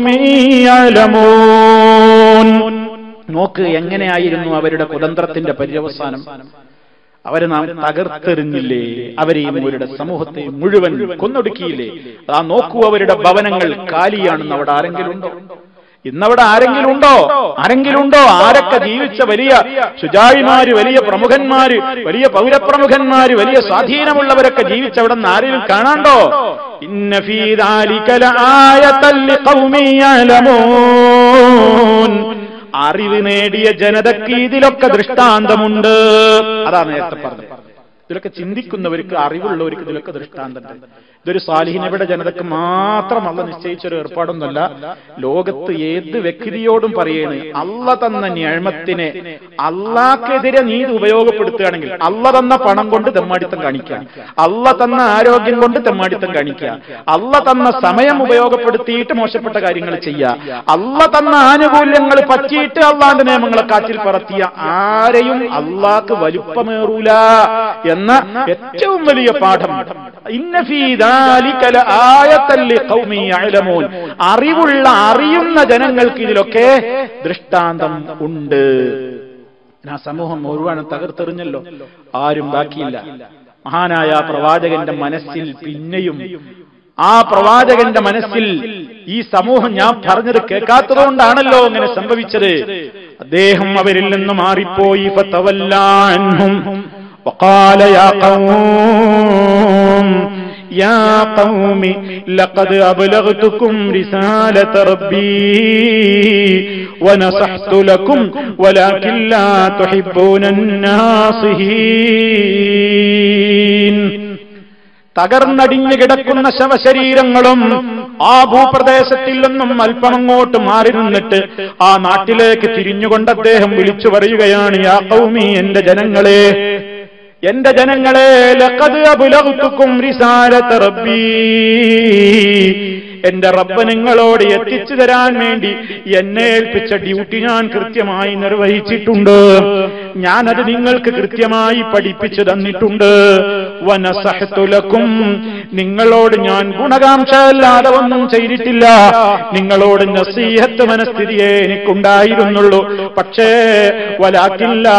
يعلمون നോക്ക് എങ്ങനെയായിരുന്നു അവരുടെ കുതന്ത്രത്തിന്റെ പര്യവസാനം അവരെ നാം തകർത്തെറിഞ്ഞില്ലേ അവരെയും അവരുടെ സമൂഹത്തെ മുഴുവൻ കൊന്നൊടുക്കിയില്ലേ ആ നോക്കൂ അവരുടെ ഭവനങ്ങൾ കാലിയാണെന്ന് അവിടെ ആരെങ്കിലും ഉണ്ടോ ഇന്നവിടെ ആരെങ്കിലും ഉണ്ടോ ആരെങ്കിലും ഉണ്ടോ ആരൊക്കെ ജീവിച്ച വലിയ ശുചായിമാര് വലിയ പ്രമുഖന്മാര് വലിയ പൗരപ്രമുഖന്മാര് വലിയ സ്വാധീനമുള്ളവരൊക്കെ ജീവിച്ചവിടെ നിന്ന് ആരെങ്കിലും കാണാണ്ടോ ഇന്ന ഫീ ദാലിക ലആയത്തൻ ലിഖൗമിൻ യഅലമൂൻ അറിവ് നേടിയ ജനതയ്ക്ക് ഇതിലൊക്കെ ദൃഷ്ടാന്തമുണ്ട് അതാ നേരത്തെ പറഞ്ഞത് ഇതിലൊക്കെ ചിന്തിക്കുന്നവർക്ക് അറിവുള്ളവർക്ക് ഇതിലൊക്കെ ദൃഷ്ടാന്തമുണ്ട് ഇതൊരു സാലിഹിനയുടെ ജനതക്ക് മാത്രം അല്ല നിശ്ചയിച്ച ഒരു ഏർപ്പാടൊന്നുമല്ല ലോകത്ത് ഏത് വ്യക്തിയോടും പറയണ് അല്ല തന്ന ഞാഴ്മത്തിനെ അള്ളാക്കെതിരെ നീ ഇത് ഉപയോഗപ്പെടുത്തുകയാണെങ്കിൽ അല്ല തന്ന പണം കൊണ്ട് തെമ്മാടിത്തം കാണിക്കുക അല്ല തന്ന ആരോഗ്യം കൊണ്ട് തെമ്മാടിത്തം കാണിക്കുക അല്ല തന്ന സമയം ഉപയോഗപ്പെടുത്തിയിട്ട് മോശപ്പെട്ട കാര്യങ്ങൾ ചെയ്യുക അല്ല തന്ന ആനുകൂല്യങ്ങൾ പറ്റിയിട്ട് അള്ളാന്റെ നിയമങ്ങളെ കാറ്റിൽ പറത്തിയ ആരെയും അള്ളാക്ക് വലുപ്പമേറൂല എന്ന ഏറ്റവും വലിയ പാഠം ഇന്ന ഫീ ദാലിക ലആയത്തൻ ലിഖൗമി യഅലമൂൻ. അറിവുള്ള അറിയുന്ന ജനങ്ങൾക്ക് ഇതിലൊക്കെ ദൃഷ്ടാന്തം ഉണ്ട് ആ സമൂഹം മുഴുവൻ തകർത്തെറിഞ്ഞല്ലോ ആരും ബാക്കിയില്ല മഹാനായ ആ പ്രവാചകന്റെ മനസ്സിൽ പിന്നെയും ആ പ്രവാചകന്റെ മനസ്സിൽ ഈ സമൂഹം ഞാൻ പറഞ്ഞത് കേൾക്കാത്തതുകൊണ്ടാണല്ലോ അങ്ങനെ സംഭവിച്ചത് അദ്ദേഹം അവരിൽ നിന്ന് മാറിപ്പോയി ഫതവല്ലാൻഹും وقال يا قوم يا قوم لقد أبلغتكم رسالة ربي ونصحت لكم ولكن لا تحبون الناصحين തകർന്നടിഞ്ഞു കിടക്കുന്ന ശവശരീരങ്ങളും ആ ഭൂപ്രദേശത്തിൽ നിന്നും അല്പമങ്ങോട്ട് മാറി നിന്നിട്ട് ആ നാട്ടിലേക്ക് തിരിഞ്ഞുകൊണ്ട് അദ്ദേഹം വിളിച്ചു പറയുകയാണ് യാ കൗമി എന്റെ ജനങ്ങളെ എന്റെ ജനങ്ങളെ ലഖദ് അബ്ലഗ്തുക്കും റിസാലത റബ്ബീ എന്റെ റബ്ബ് നിങ്ങളോട് എത്തിച്ചു തരാൻ വേണ്ടി എന്നെ ഏൽപ്പിച്ച ഡ്യൂട്ടി ഞാൻ കൃത്യമായി നിർവഹിച്ചിട്ടുണ്ട് ഞാനത് നിങ്ങൾക്ക് കൃത്യമായി പഠിപ്പിച്ചു തന്നിട്ടുണ്ട് വനസഹത്തുലക്കും നിങ്ങളോട് ഞാൻ ഗുണകാംക്ഷ അല്ലാതെ ഒന്നും ചെയ്തിട്ടില്ല നിങ്ങളോട് നസീഹത്ത് മനസ്ഥിതിയെ എനിക്കുണ്ടായിരുന്നുള്ളൂ പക്ഷേ വലാക്കില്ല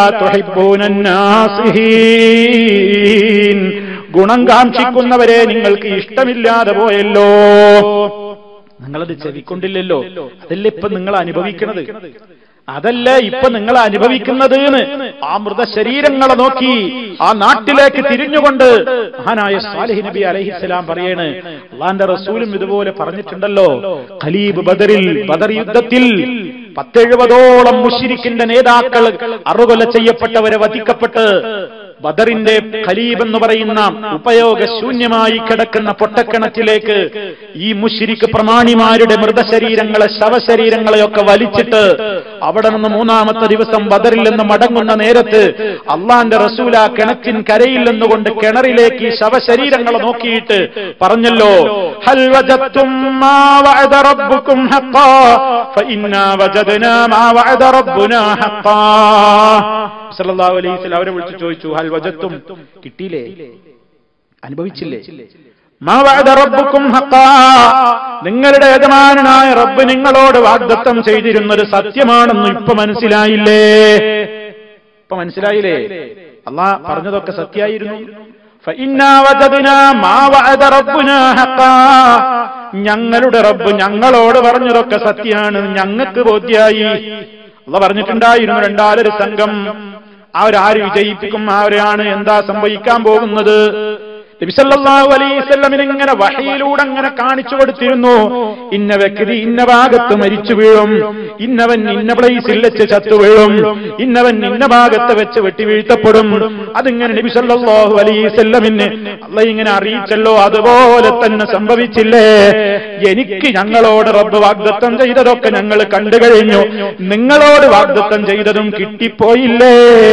തൊഹിബൂനന്നാസിഹീൻ ഗുണം കാക്ഷിക്കുന്നവരെ നിങ്ങൾക്ക് ഇഷ്ടമില്ലാതെ പോയല്ലോ നിങ്ങളത് ചെവിക്കൊണ്ടില്ലല്ലോ അതല്ലേ ഇപ്പൊ നിങ്ങൾ അനുഭവിക്കുന്നത് അതല്ല ഇപ്പൊ നിങ്ങൾ അനുഭവിക്കുന്നത് ആ മൃതശരീരങ്ങളെ നോക്കി ആ നാട്ടിലേക്ക് തിരിഞ്ഞുകൊണ്ട് മഹാനായ സാലിഹ് നബി അലഹിസ്സലാം പറയാണ് അള്ളാന്റെ റസൂലും ഇതുപോലെ പറഞ്ഞിട്ടുണ്ടല്ലോ ഖലീബ് ബദറിൽ ബദർ യുദ്ധത്തിൽ പത്തെഴുപതോളം മുഷിരിക്കിന്റെ നേതാക്കൾ അറുകൊല ചെയ്യപ്പെട്ടവരെ വധിക്കപ്പെട്ട് ബദറിന്റെ ഖലീബ് എന്ന് പറയുന്ന ഉപയോഗശൂന്യമായി കിടക്കുന്ന പൊട്ടക്കിണറ്റിലേക്ക് ഈ മുഷിരിക്ക് പ്രമാണിമാരുടെ മൃതശരീരങ്ങളെ ശവശരീരങ്ങളെയൊക്കെ വലിച്ചിട്ട് അവിടെ നിന്ന് മൂന്നാമത്തെ ദിവസം ബദറിൽ നിന്ന് മടങ്ങുന്ന നേരത്ത് അള്ളാന്റെ റസൂല കിണറ്റിൻ കരയിൽ നിന്നുകൊണ്ട് കിണറിലേക്ക് ഈ ശവശരീരങ്ങളെ നോക്കിയിട്ട് പറഞ്ഞല്ലോ ഹൽ വജത്തും മാ വഅദ റബ്ബുക്കും ഹഖാ ഫഇന്നാ വജദ്നാ മാ വഅദ റബ്ബുനാ ഹഖാ സല്ലല്ലാഹു അലൈഹി വസല്ലം അവരെ വിളിച്ചു ചോദിച്ചു ഹൽ വജത്തും കിട്ടിയില്ലേ അനുഭവിച്ചില്ലേ മാ വഅദ റബ്ബുക്കും ഹഖാ നിങ്ങളുടെ യജമാനായ റബ്ബ് നിങ്ങളോട് വാഗ്ദത്തം ചെയ്തിരുന്നത് സത്യമാണെന്ന് ഇപ്പൊ മനസ്സിലായില്ലേ ഇപ്പൊ മനസ്സിലായില്ലേ അള്ളാഹ് പറഞ്ഞതൊക്കെ സത്യായിരുന്നു فإنا وجدنا ما وعد ربنا حقا ഞങ്ങളുടെ റബ്ബ് ഞങ്ങളോട് പറഞ്ഞതൊക്കെ സത്യാണ് ഞങ്ങൾക്ക് ബോധ്യായി അള്ള പറഞ്ഞിട്ടുണ്ടായിരുന്നു രണ്ടാലൊരു സംഘം അവരാര് വിജയിപ്പിക്കും അവരാണ് എന്താ സംഭവിക്കാൻ പോകുന്നത് നബിസല്ലാഹു അലൈവല്ലമിന് ഇങ്ങനെ വഹയിലൂടെ അങ്ങനെ കാണിച്ചു കൊടുത്തിരുന്നു ഇന്ന വ്യക്തി ഇന്ന ഭാഗത്ത് മരിച്ചു വീഴും ഇന്നവൻ ഇന്ന പ്ലേസിൽ വെച്ച് ചത്തു വീഴും ഇന്നവൻ ഇന്ന ഭാഗത്ത് വെച്ച് വെട്ടി വീഴ്ത്തപ്പെടും അതിങ്ങനെ നബിസല്ലാഹു അലൈവല്ലമിന് അല്ല ഇങ്ങനെ അറിയിച്ചല്ലോ അതുപോലെ തന്നെ സംഭവിച്ചില്ലേ എനിക്ക് ഞങ്ങളോട് റബ്ബ് വാഗ്ദത്തം ചെയ്തതൊക്കെ ഞങ്ങൾ കണ്ടു കഴിഞ്ഞു നിങ്ങളോട് വാഗ്ദത്തം ചെയ്തതും കിട്ടിപ്പോയില്ലേ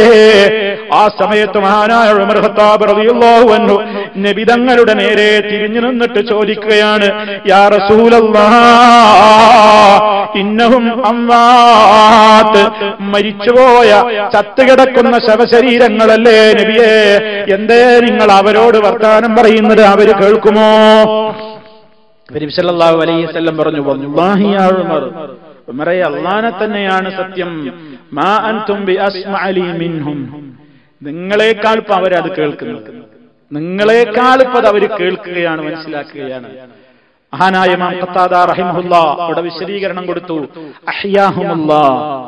ആ സമയത്ത് മഹാനായ ഉമർ ഖത്താബ് റളിയല്ലാഹു അൻഹു നബിതങ്ങളുടെ നേരെ തിരിഞ്ഞു നിന്നിട്ട് ചോദിക്കുകയാണ് യാ റസൂലല്ലാഹ് ഇന്നഹും അമ്മാത്ത് മരിച്ചുപോയ ചത്തുകിടക്കുന്ന ശവശരീരങ്ങളല്ലേ നബിയെ എന്തേ നിങ്ങൾ അവരോട് വർത്താനം പറയുന്നത് അവര് കേൾക്കുമോ സല്ലല്ലാഹു അലൈഹി വസല്ലം പറഞ്ഞു വല്ലാഹി യാ ഉമർ ഉമറെ അള്ളാനെ തന്നെയാണ് സത്യം മാ അൻതും ബി അസ്മഅലി മിൻഹും നിങ്ങളെക്കാൾ ഇപ്പൊ അവരത് കേൾക്കുന്നത് നിങ്ങളെക്കാൾ ഇപ്പൊ അത് അവർ കേൾക്കുകയാണ് മനസ്സിലാക്കുകയാണ് മഹാനായ ഇമാം ഖത്താദ റഹിമഹുല്ലാ ഇവിടെ വിശദീകരണം കൊടുത്തു അഹ്യാഹുമുല്ലാ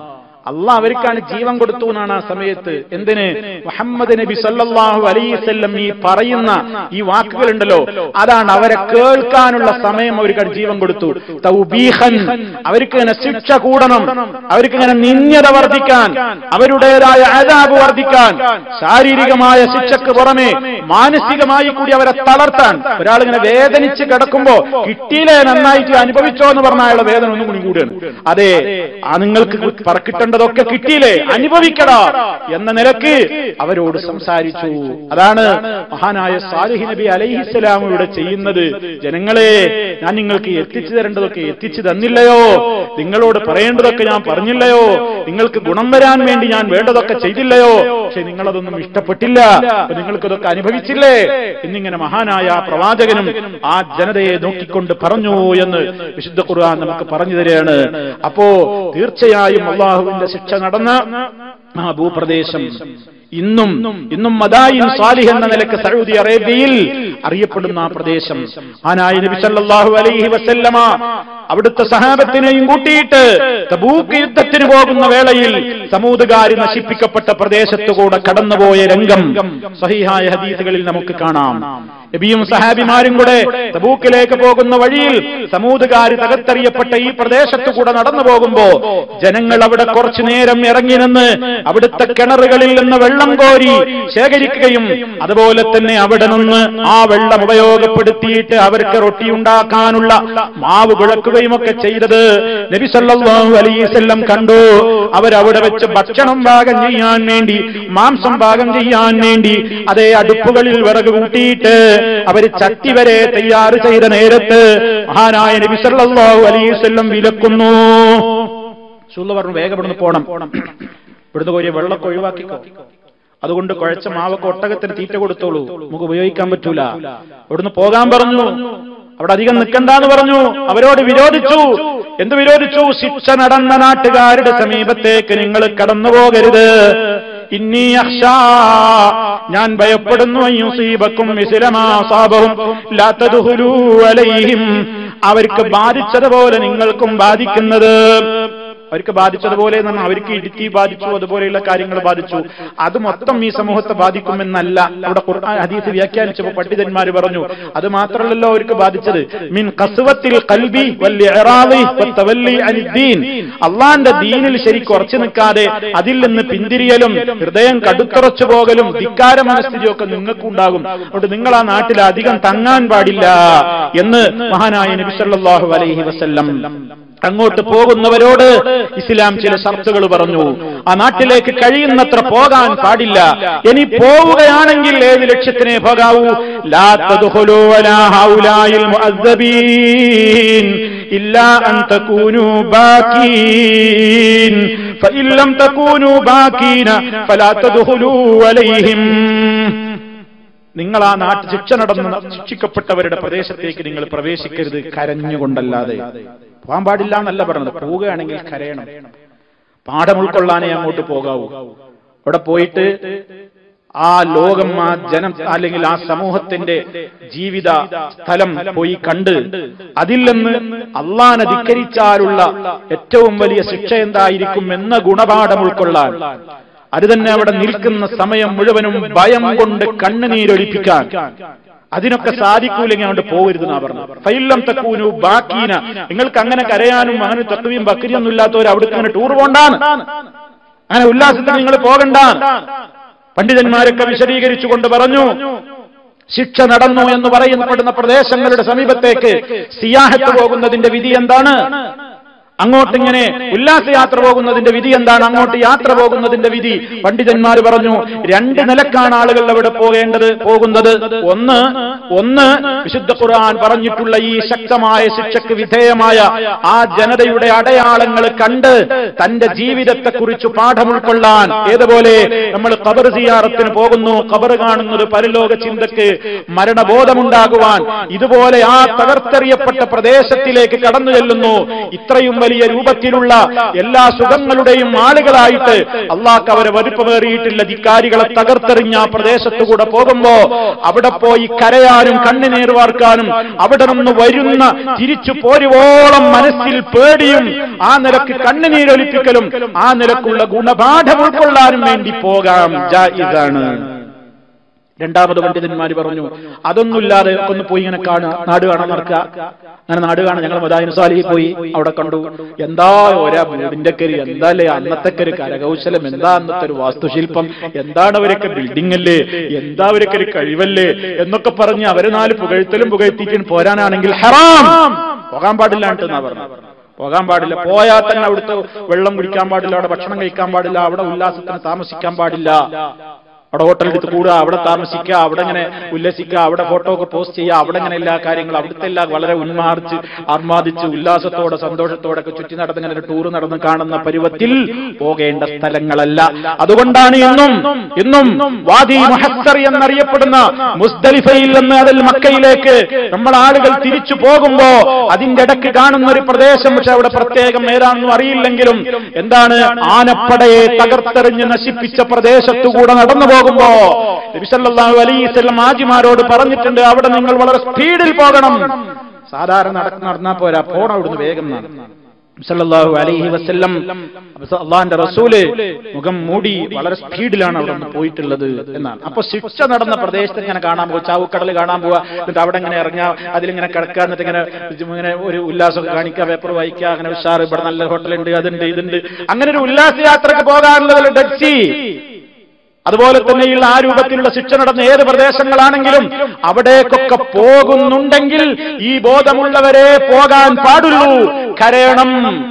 അള്ളാഹ് അവർക്കാണ് ജീവൻ കൊടുത്തു എന്നാണ് ആ സമയത്ത് എന്തിന് മുഹമ്മദ് നബി സല്ലല്ലാഹു അലൈവല്ലം ഈ പറയുന്ന ഈ വാക്കുകളുണ്ടല്ലോ അതാണ് അവരെ കേൾക്കാനുള്ള സമയം അവർക്ക് ജീവൻ കൊടുത്തു തൗബീഹൻ അവർക്ക് ഇങ്ങനെ ശിക്ഷ കൂടണം അവർക്ക് ഇങ്ങനെ നിന്യത വർദ്ധിക്കാൻ അവരുടേതായ ആദാബ് വർദ്ധിക്കാൻ ശാരീരികമായ ശിക്ഷക്ക് പുറമെ മാനസികമായി കൂടി അവരെ തളർത്താൻ ഒരാൾ ഇങ്ങനെ വേദനിച്ച് കിടക്കുമ്പോ കിട്ടിയില്ലേ നന്നായിട്ട് അനുഭവിച്ചോ എന്ന് പറഞ്ഞ അയാളുടെ വേദന ഒന്നും കൂടി കൂടുകയാണ് അതെ ആ നിങ്ങൾക്ക് പറ- കിട്ടേണ്ടതൊക്കെ കിട്ടിയില്ലേ അനുഭവിക്കടാ എന്ന നിലക്ക് അവരോട് സംസാരിച്ചു അതാണ് മഹാനായ സാലിഹ് നബി അലൈഹിസ്സലാം ഇവിടെ ചെയ്യുന്നത് ജനങ്ങളെ ഞാൻ നിങ്ങൾക്ക് എത്തിച്ചു തരേണ്ടതൊക്കെ എത്തിച്ചു തന്നില്ലയോ നിങ്ങളോട് പറയേണ്ടതൊക്കെ ഞാൻ പറഞ്ഞില്ലയോ നിങ്ങൾക്ക് ഗുണം വരാൻ വേണ്ടി ഞാൻ വേണ്ടതൊക്കെ ചെയ്തില്ലയോ പക്ഷെ നിങ്ങളതൊന്നും ഇഷ്ടപ്പെട്ടില്ല അപ്പൊ നിങ്ങൾക്കതൊക്കെ അനുഭവിച്ചില്ലേ എന്നിങ്ങനെ മഹാനായ ആ പ്രവാചകനും ആ ജനതയെ നോക്കിക്കൊണ്ട് പറഞ്ഞു എന്ന് വിശുദ്ധ ഖുർആൻ നമുക്ക് പറഞ്ഞു തരികയാണ് അപ്പോ തീർച്ചയായും അള്ളാഹുവിന്റെ ശിക്ഷ നടന്ന ആ ഭൂപ്രദേശം ഇന്നും ഇന്നും മദായിൻ സാലിഹ് എന്ന നിലക്ക് സൗദി അറേബ്യയിൽ അറിയപ്പെടുന്ന ആ പ്രദേശം ആനായ നബി സല്ലല്ലാഹു അലൈഹി വസല്ലമ അവിടുത്തെ സഹാബത്തിനെയും കൂട്ടിയിട്ട് തബൂക്ക് യുദ്ധത്തിന് പോകുന്ന വേളയിൽ സമൂതുകാരി നശിപ്പിക്കപ്പെട്ട പ്രദേശത്തുകൂടെ കടന്നുപോയ രംഗം സഹിഹായ ഹദീസുകളിൽ നമുക്ക് കാണാം നബിയും സഹാബിമാരും കൂടെ തബൂക്കിലേക്ക് പോകുന്ന വഴിയിൽ സമൂതുകാരി തകർത്തെറിയപ്പെട്ട ഈ പ്രദേശത്തു കൂടെ നടന്നു പോകുമ്പോ ജനങ്ങൾ അവിടെ കുറച്ചു നേരം ഇറങ്ങി നിന്ന് അവിടുത്തെ കിണറുകളിൽ നിന്ന് വെള്ളം കോരി ശേഖരിക്കുകയും അതുപോലെ തന്നെ അവിടെ നിന്ന് ആ വെള്ളം ഉപയോഗപ്പെടുത്തിയിട്ട് അവർക്ക് റൊട്ടിയുണ്ടാക്കാനുള്ള മാവ് കുഴക്കുകയും ഒക്കെ ചെയ്തത് നബി സല്ലല്ലാഹു അലൈഹി വസല്ലം കണ്ടു അവരവിടെ വെച്ച് ഭക്ഷണം പാകം ചെയ്യാൻ വേണ്ടി മാംസം പാകം ചെയ്യാൻ വേണ്ടി അതേ അടുപ്പുകളിൽ വിറക് കൂട്ടിയിട്ട് അവര് ചട്ടി വരെ തയ്യാർ ചെയ്ത നേരത്ത് മഹാനായ നബി സല്ലല്ലാഹു അലൈഹി വസല്ലം വിലക്കുന്നു സുല്ല പറഞ്ഞു വേഗം ഇവിടുന്ന് പോണം ഇവിടുന്ന് കോരിയ വെള്ളമൊക്കെ ഒഴിവാക്കിക്കോ അതുകൊണ്ട് കുഴച്ച മാവൊക്കെ ഒട്ടകത്തിന് തീറ്റ കൊടുത്തോളൂ നമുക്ക് ഉപയോഗിക്കാൻ പറ്റൂല ഇവിടുന്ന് പോകാൻ പറഞ്ഞു അവിടെ അധികം നിൽക്കണ്ടെന്ന് പറഞ്ഞു അവരോട് വിരോധിച്ചു എന്ത് വിരോധിച്ചു ശിക്ഷ നടന്ന നാട്ടുകാരുടെ സമീപത്തേക്ക് നിങ്ങൾ കടന്നു പോകരുത് ഇന്നീ അക്ഷാ ഞാൻ ഭയപ്പെടുന്നു യുസീബക്കും മിസിലമാസാബവും ലാത്തതുഹുലൂ അലൈഹിം അവർക്ക് ബാധിച്ചതുപോലെ നിങ്ങൾക്കും ബാധിക്കുന്നത് അവർക്ക് ബാധിച്ചതുപോലെ എന്ന് പറഞ്ഞാൽ അവർക്ക് ഇടുത്തി ബാധിച്ചു അതുപോലെയുള്ള കാര്യങ്ങൾ ബാധിച്ചു അത് മൊത്തം ഈ സമൂഹത്തെ ബാധിക്കുമെന്നല്ല അവിടെ ഖുർആൻ ഹദീസ് വ്യാഖ്യാനിച്ചപ്പോൾ പണ്ഡിതന്മാർ പറഞ്ഞു അത് മാത്രമല്ലല്ലോ അവർക്ക് ബാധിച്ചത് മിൻ കസുവത്തിൽ കൽബി വൽ ഇഅറാദി വത്തവല്ലി അനിദ്ദീൻ അള്ളാന്റെ ദീനിൽ ശരി കുറച്ചു നിൽക്കാതെ അതിൽ നിന്ന് പിന്തിരിയലും ഹൃദയം കടുത്തുറച്ചു പോകലും ധിക്കാര മനസ്ഥിതിയൊക്കെ നിങ്ങൾക്കുണ്ടാകും അതുകൊണ്ട് നിങ്ങൾ ആ നാട്ടിൽ അധികം തങ്ങാൻ പാടില്ല എന്ന് മഹാനായ നബി സല്ലല്ലാഹു അലൈഹി വസല്ലം അങ്ങോട്ട് പോകുന്നവരോട് ഇസ്ലാം ചില ഷർത്തുകൾ പറഞ്ഞു ആ നാട്ടിലേക്ക് കഴിയുന്നത്ര പോകാൻ പാടില്ല ഇനി പോവുകയാണെങ്കിൽ ഏത് ലക്ഷ്യത്തിനെ പോകാവൂ ലാ തദ്ഖുലൂ വലാ ഹൗലായിൽ മുഅദ്ദബീൻ ഇല്ലാ അൻ തകൂനൂ ബാക്കീൻ ഫഇൻ ലം തകൂനൂ ബാക്കീന ഫലാ തദ്ഖുലൂ അലൈഹിം നിങ്ങൾ ആ നാട്ട് ശിക്ഷ നടന്ന് ശിക്ഷിക്കപ്പെട്ടവരുടെ പ്രദേശത്തേക്ക് നിങ്ങൾ പ്രവേശിക്കരുത് കരഞ്ഞുകൊണ്ടല്ലാതെ പോകാൻ പാടില്ല എന്നല്ല പറഞ്ഞത് പോവുകയാണെങ്കിൽ കരയണം പാഠം ഉൾക്കൊള്ളാനേ അങ്ങോട്ട് പോകാവൂ അവിടെ പോയിട്ട് ആ ലോകം ആ ജനം അല്ലെങ്കിൽ ആ സമൂഹത്തിന്റെ ജീവിത സ്ഥലം പോയി കണ്ട് അതിൽ നിന്ന് അള്ളാനെ ധിക്കരിച്ചാലുള്ള ഏറ്റവും വലിയ ശിക്ഷ എന്തായിരിക്കും എന്ന ഗുണപാഠം ഉൾക്കൊള്ളാൻ അത് തന്നെ അവിടെ നിൽക്കുന്ന സമയം മുഴുവനും ഭയം കൊണ്ട് കണ്ണുനീരൊലിപ്പിക്കാൻ അതിനൊക്കെ സാധിക്കൂലെങ്കിൽ അങ്ങോട്ട് പോകരുതെന്നാ പറഞ്ഞു ഫൈലം തക്കൂനു ബാക്കീന നിങ്ങൾക്ക് അങ്ങനെ കരയാനും അങ്ങനെ തത്വയും ബക്രിയൊന്നും ഇല്ലാത്തവർ അവിടെ അങ്ങനെ ടൂർ പോണ്ടാണ് അങ്ങനെ ഉല്ലാസത്തിന് നിങ്ങൾ പോകണ്ട പണ്ഡിതന്മാരൊക്കെ വിശദീകരിച്ചുകൊണ്ട് പറഞ്ഞു ശിക്ഷ നടന്നു എന്ന് പറയപ്പെടുന്ന പ്രദേശങ്ങളുടെ സമീപത്തേക്ക് സിയാഹത്ത് പോകുന്നതിന്റെ വിധി എന്താണ് അങ്ങോട്ടിങ്ങനെ ഉല്ലാസയാത്ര പോകുന്നതിന്റെ വിധി എന്താണ് അങ്ങോട്ട് യാത്ര പോകുന്നതിന്റെ വിധി പണ്ഡിതന്മാർ പറഞ്ഞു രണ്ട് നിലക്കാണ് ആളുകൾ അവിടെ പോകേണ്ടത് പോകുന്നത് ഒന്ന് ഒന്ന് വിശുദ്ധ ഖുർആൻ പറഞ്ഞിട്ടുള്ള ഈ ശക്തമായ ശിക്ഷയ്ക്ക് വിധേയമായ ആ ജനതയുടെ അടയാളങ്ങൾ കണ്ട് തന്റെ ജീവിതത്തെക്കുറിച്ച് പാഠം ഉൾക്കൊള്ളാൻ ഏതുപോലെ നമ്മൾ ഖബർ സിയാറത്തിന് പോകുന്നു ഖബർ കാണുന്നത് പരലോക ചിന്തക്ക് മരണബോധമുണ്ടാകുവാൻ ഇതുപോലെ ആ തകർത്തെറിയപ്പെട്ട പ്രദേശത്തിലേക്ക് കടന്നു ചെല്ലുന്നു ഇത്രയും വലിയ രൂപത്തിലുള്ള എല്ലാ സുഖങ്ങളുടെയും ആളുകളായിട്ട് അള്ളാഹ് അവരെ വലുപ്പമേറിയിട്ടില്ല ധിക്കാരികളെ തകർത്തെറിഞ്ഞ ആ പ്രദേശത്തുകൂടെ പോകുമ്പോ അവിടെ പോയി കരയാനും കണ്ണുനീർ വാർക്കാനും അവിടെ നിന്ന് വരുന്ന തിരിച്ചു പോരുവോളം മനസ്സിൽ പേടിയും ആ നിലക്ക് കണ്ണുനീരൊലിപ്പിക്കലും ആ നിലക്കുള്ള ഗുണപാഠം ഉൾക്കൊള്ളാനും വേണ്ടി പോകാം ജായിസാണ് രണ്ടാമത് പണ്ഡിതന്മാർ പറഞ്ഞു അതൊന്നുമില്ലാതെ ഒന്ന് പോയി ഇങ്ങനെ കാണുക നാട് കാണാൻ നടക്കുക അങ്ങനെ നാട് കാണാൻ ഞങ്ങൾ മദായിന് സാലിഹി പോയി അവിടെ കണ്ടു എന്താ ഒരാ വീടിന്റെ കരി എന്താ അല്ലേ അന്നത്തെ ഒരു കരകൗശലം എന്താ അന്നത്തെ ഒരു വാസ്തുശില്പം എന്താണ് അവരൊക്കെ ബിൽഡിംഗ് അല്ലേ എന്താ അവരൊക്കെ ഒരു കഴിവല്ലേ എന്നൊക്കെ പറഞ്ഞ് അവരെ നാല് പുകഴ്ത്തലും പുകഴ്ത്തിക്കും പോരാനാണെങ്കിൽ ഹറാം പോകാൻ പാടില്ലാണ്ടെന്നാ പറഞ്ഞു പോകാൻ പാടില്ല പോയാൽ തന്നെ അവിടുത്തെ വെള്ളം കുടിക്കാൻ പാടില്ല അവിടെ ഭക്ഷണം കഴിക്കാൻ പാടില്ല അവിടെ ഉല്ലാസത്തിന് താമസിക്കാൻ പാടില്ല അവിടെ ഹോട്ടൽ എടുത്ത് കൂടുക അവിടെ താമസിക്കുക അവിടെ ഇങ്ങനെ ഉല്ലസിക്കുക അവിടെ ഫോട്ടോ ഒക്കെ പോസ്റ്റ് ചെയ്യുക അവിടെ ഇങ്ങനെ എല്ലാ കാര്യങ്ങളും അവിടുത്തെ എല്ലാം വളരെ ഉന്മാർച്ച് ആർമാദിച്ച് ഉല്ലാസത്തോടെ സന്തോഷത്തോടെ ഒക്കെ ചുറ്റി നടന്ന് ഇങ്ങനെ ഒരു ടൂർ നടന്ന് കാണുന്ന പരുവത്തിൽ പോകേണ്ട സ്ഥലങ്ങളല്ല അതുകൊണ്ടാണ് ഇന്നും ഇന്നും വാദി മഹസർ എന്നറിയപ്പെടുന്ന മുസ്ദലിഫയിൽ നിന്ന് അതിൽ മക്കയിലേക്ക് നമ്മൾ ആളുകൾ തിരിച്ചു പോകുമ്പോ അതിന്റെ ഇടയ്ക്ക് കാണുന്ന ഒരു പ്രദേശം പക്ഷെ അവിടെ പ്രത്യേകം ഏതാണെന്നും അറിയില്ലെങ്കിലും എന്താണ് ആനപ്പടയെ തകർത്തെറിഞ്ഞ് നശിപ്പിച്ച പ്രദേശത്തുകൂടെ നടന്നു പോകുമ്പോ നബിസല്ലാഹു അലൈവല്ലം ആജിമാരോട് പറഞ്ഞിട്ടുണ്ട് അവിടെ നിങ്ങൾ വളരെ സ്പീഡിൽ പോകണം സാധാരണ നടക്കുന്ന നടന്നാ പോരാ പോണം അവിടുന്ന് വേഗം സല്ലല്ലാഹു അലൈഹി വസല്ലം അള്ളാന്റെ റസൂല് മുഖം മൂടി വളരെ സ്പീഡിലാണ് അവിടെ നിന്ന് പോയിട്ടുള്ളത് എന്നാണ് അപ്പൊ ശിക്ഷ നടന്ന പ്രദേശത്ത് ഇങ്ങനെ കാണാൻ പോകുക ചാവുക്കടൽ കാണാൻ പോവുക എന്നിട്ട് അവിടെ ഇങ്ങനെ ഇറങ്ങുക അതിലിങ്ങനെ കിടക്കുക എന്നിട്ട് ഇങ്ങനെ ഇങ്ങനെ ഒരു ഉല്ലാസമൊക്കെ കാണിക്കുക പേപ്പർ വായിക്കുക അങ്ങനെ ഉഷാർ ഇവിടെ നല്ല ഹോട്ടലുണ്ട് അതുണ്ട് ഇതുണ്ട് അങ്ങനെ ഒരു ഉല്ലാസ യാത്രക്ക് പോകാനുള്ളത് ഡെഡ് സീ അതുപോലെ തന്നെയുള്ള ആ രൂപത്തിലുള്ള ശിക്ഷ നടന്ന ഏത് പ്രദേശങ്ങളാണെങ്കിലും അവിടേക്കൊക്കെ പോകുന്നുണ്ടെങ്കിൽ ഈ ബോധമുള്ളവരെ പോകാൻ പാടുള്ളൂ കരയണം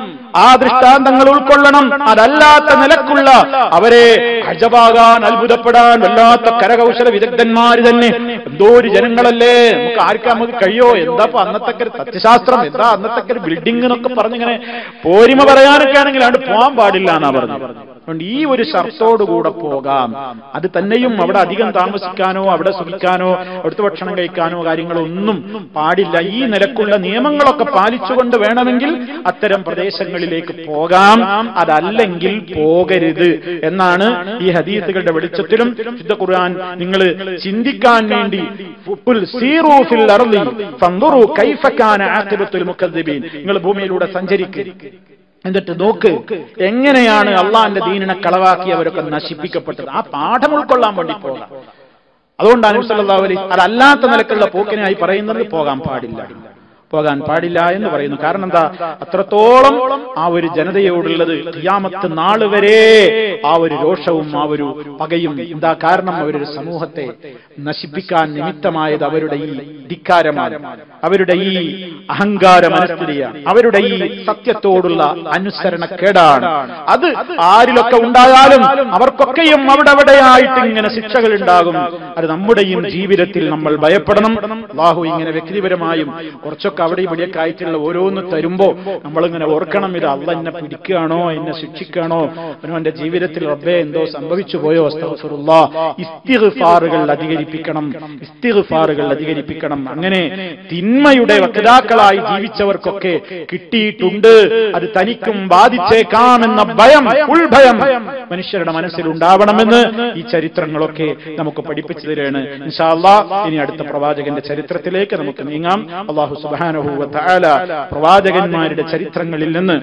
ആ ദൃഷ്ടാന്തങ്ങൾ ഉൾക്കൊള്ളണം അതല്ലാത്ത നിലക്കുള്ള അവരെ അജപാകാൻ അത്ഭുതപ്പെടാൻ വല്ലാത്ത കരകൗശല വിദഗ്ധന്മാർ തന്നെ എന്തോ ഒരു ജനങ്ങളല്ലേ നമുക്ക് ആർക്കാ നമുക്ക് കഴിയോ എന്താ ഇപ്പൊ അന്നത്തെ ഒരു തത്വശാസ്ത്രം എന്താ അന്നത്തെ ഒരു ബിൽഡിംഗ് എന്നൊക്കെ പറഞ്ഞിങ്ങനെ പോരിമ പറയാനൊക്കെ ആണെങ്കിൽ അവിടെ പോകാൻ പാടില്ല എന്നാ പറഞ്ഞു അതുകൊണ്ട് ഈ ഒരു ഷർത്തോടുകൂടെ പോകാം അത് തന്നെയും അവിടെ അധികം താമസിക്കാനോ അവിടെ സുഖിക്കാനോ അവിടുത്തെ ഭക്ഷണം കഴിക്കാനോ കാര്യങ്ങളൊന്നും പാടില്ല ഈ നിലക്കുള്ള നിയമങ്ങളൊക്കെ പാലിച്ചുകൊണ്ട് വേണമെങ്കിൽ അത്തരം പ്രദേശങ്ങളിലേക്ക് പോകാം അതല്ലെങ്കിൽ പോകരുത് എന്നാണ് ഈ ഹദീസുകളുടെ വെളിച്ചത്തിലും ശുദ്ധ ഖുർആൻ നിങ്ങൾ ചിന്തിക്കാൻ വേണ്ടി ഫുൽ സീറൂ ഫിൽ അർളി ഫൻദുറു കൈഫ കാന ആഖിബത്തുൽ മുക്കദ്ദിബീൻ നിങ്ങൾ ഭൂമിയിലൂടെ സഞ്ചരിക്കുക എന്നിട്ട് നോക്ക് എങ്ങനെയാണ് അള്ളാന്റെ ദീനിനെ കളവാക്കിയവരൊക്കെ നശിപ്പിക്കപ്പെട്ടത് ആ പാഠം ഉൾക്കൊള്ളാൻ വേണ്ടി പോകാം അതുകൊണ്ടാണ് സല്ലല്ലാഹു അലൈഹി അതല്ലാത്ത നിലക്കുള്ള പോക്കിനായി പറയുന്നത് പോകാൻ പാടില്ല പോകാൻ പാടില്ല എന്ന് പറയുന്നു കാരണം എന്താ അത്രത്തോളം ആ ഒരു ജനതയോടുള്ളത് ഖിയാമത്ത് നാള് വരെ ആ ഒരു രോഷവും ആ ഒരു പകയും എന്താ കാരണം അവരൊരു സമൂഹത്തെ നശിപ്പിക്കാൻ നിമിത്തമായത് അവരുടെ ഈ ധിക്കാരമാണ് അവരുടെ ഈ അഹങ്കാര മനസ്ഥിതിയാണ് അവരുടെ ഈ സത്യത്തോടുള്ള അനുസരണക്കേടാണ് അത് ആരിലൊക്കെ ഉണ്ടായാലും അവർക്കൊക്കെയും അവിടെ അവിടെയായിട്ട് ഇങ്ങനെ ശിക്ഷകൾ ഉണ്ടാകും അത് നമ്മുടെയും ജീവിതത്തിൽ നമ്മൾ ഭയപ്പെടണം അള്ളാഹു ഇങ്ങനെ വ്യക്തിപരമായും കുറച്ചൊക്കെ അവിടെ ഇവിടെയൊക്കെ ആയിട്ടുള്ള ഓരോന്ന് തരുമ്പോ നമ്മളിങ്ങനെ ഓർക്കണം ഇത് അള്ള എന്നെ പിടിക്കുകയാണോ എന്നെ ശിക്ഷിക്കുകയാണോ അവനോ എന്റെ ജീവിതത്തിൽ റബ്ബേ എന്തോ സംഭവിച്ചു പോയോ അസ്തഗ്ഫിറുല്ലാ. ഇസ്തിഗ്ഫാറുകൾ അധികരിപ്പിക്കണം ഇസ്തിഗ്ഫാറുകൾ അധികരിപ്പിക്കണം അങ്ങനെ തിന്മയുടെ വക്താക്കളായി ജീവിച്ചവർക്കൊക്കെ കിട്ടിയിട്ടുണ്ട് അത് തനിക്കും ബാധിച്ചേക്കാമെന്ന ഭയം ഉൾഭയം മനുഷ്യരുടെ മനസ്സിൽ ഉണ്ടാവണമെന്ന് ഈ ചരിത്രങ്ങളൊക്കെ നമുക്ക് പഠിപ്പിച്ചു തരാണ് ഇൻഷാ അല്ലാ ഇനി അടുത്ത പ്രവാചകന്റെ ചരിത്രത്തിലേക്ക് നമുക്ക് നീങ്ങാം അള്ളാഹു സുബ്ഹാനഹു വ തആല പ്രവാചകന്മാരുടെ ചരിത്രങ്ങളിൽ നിന്ന്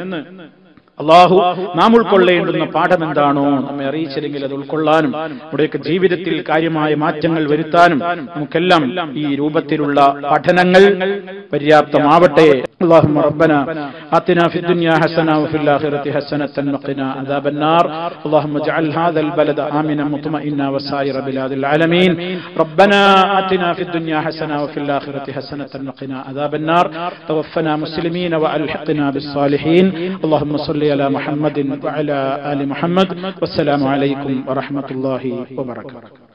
അള്ളാഹു നാം ഉൾക്കൊള്ളേണ്ടുന്ന പാഠം എന്താണോ നമ്മെ അറിയിച്ചില്ലെങ്കിൽ അത് ഉൾക്കൊള്ളാനും നമ്മുടെയൊക്കെ ജീവിതത്തിൽ കാര്യമായ മാറ്റങ്ങൾ വരുത്താനും നമുക്കെല്ലാം ഈ രൂപത്തിലുള്ള പഠനങ്ങൾ പര്യാപ്തമാവട്ടെ اللهم ربنا آتنا في الدنيا حسنة وفي الآخرة حسنة وقنا عذاب النار اللهم اجعل هذا البلد آمنا مطمئنا وسائر بلاد العالمين ربنا آتنا في الدنيا حسنة وفي الآخرة حسنة وقنا عذاب النار توفنا مسلمين وألحقنا بالصالحين اللهم صل على محمد وعلى آل محمد والسلام عليكم ورحمة الله وبركاته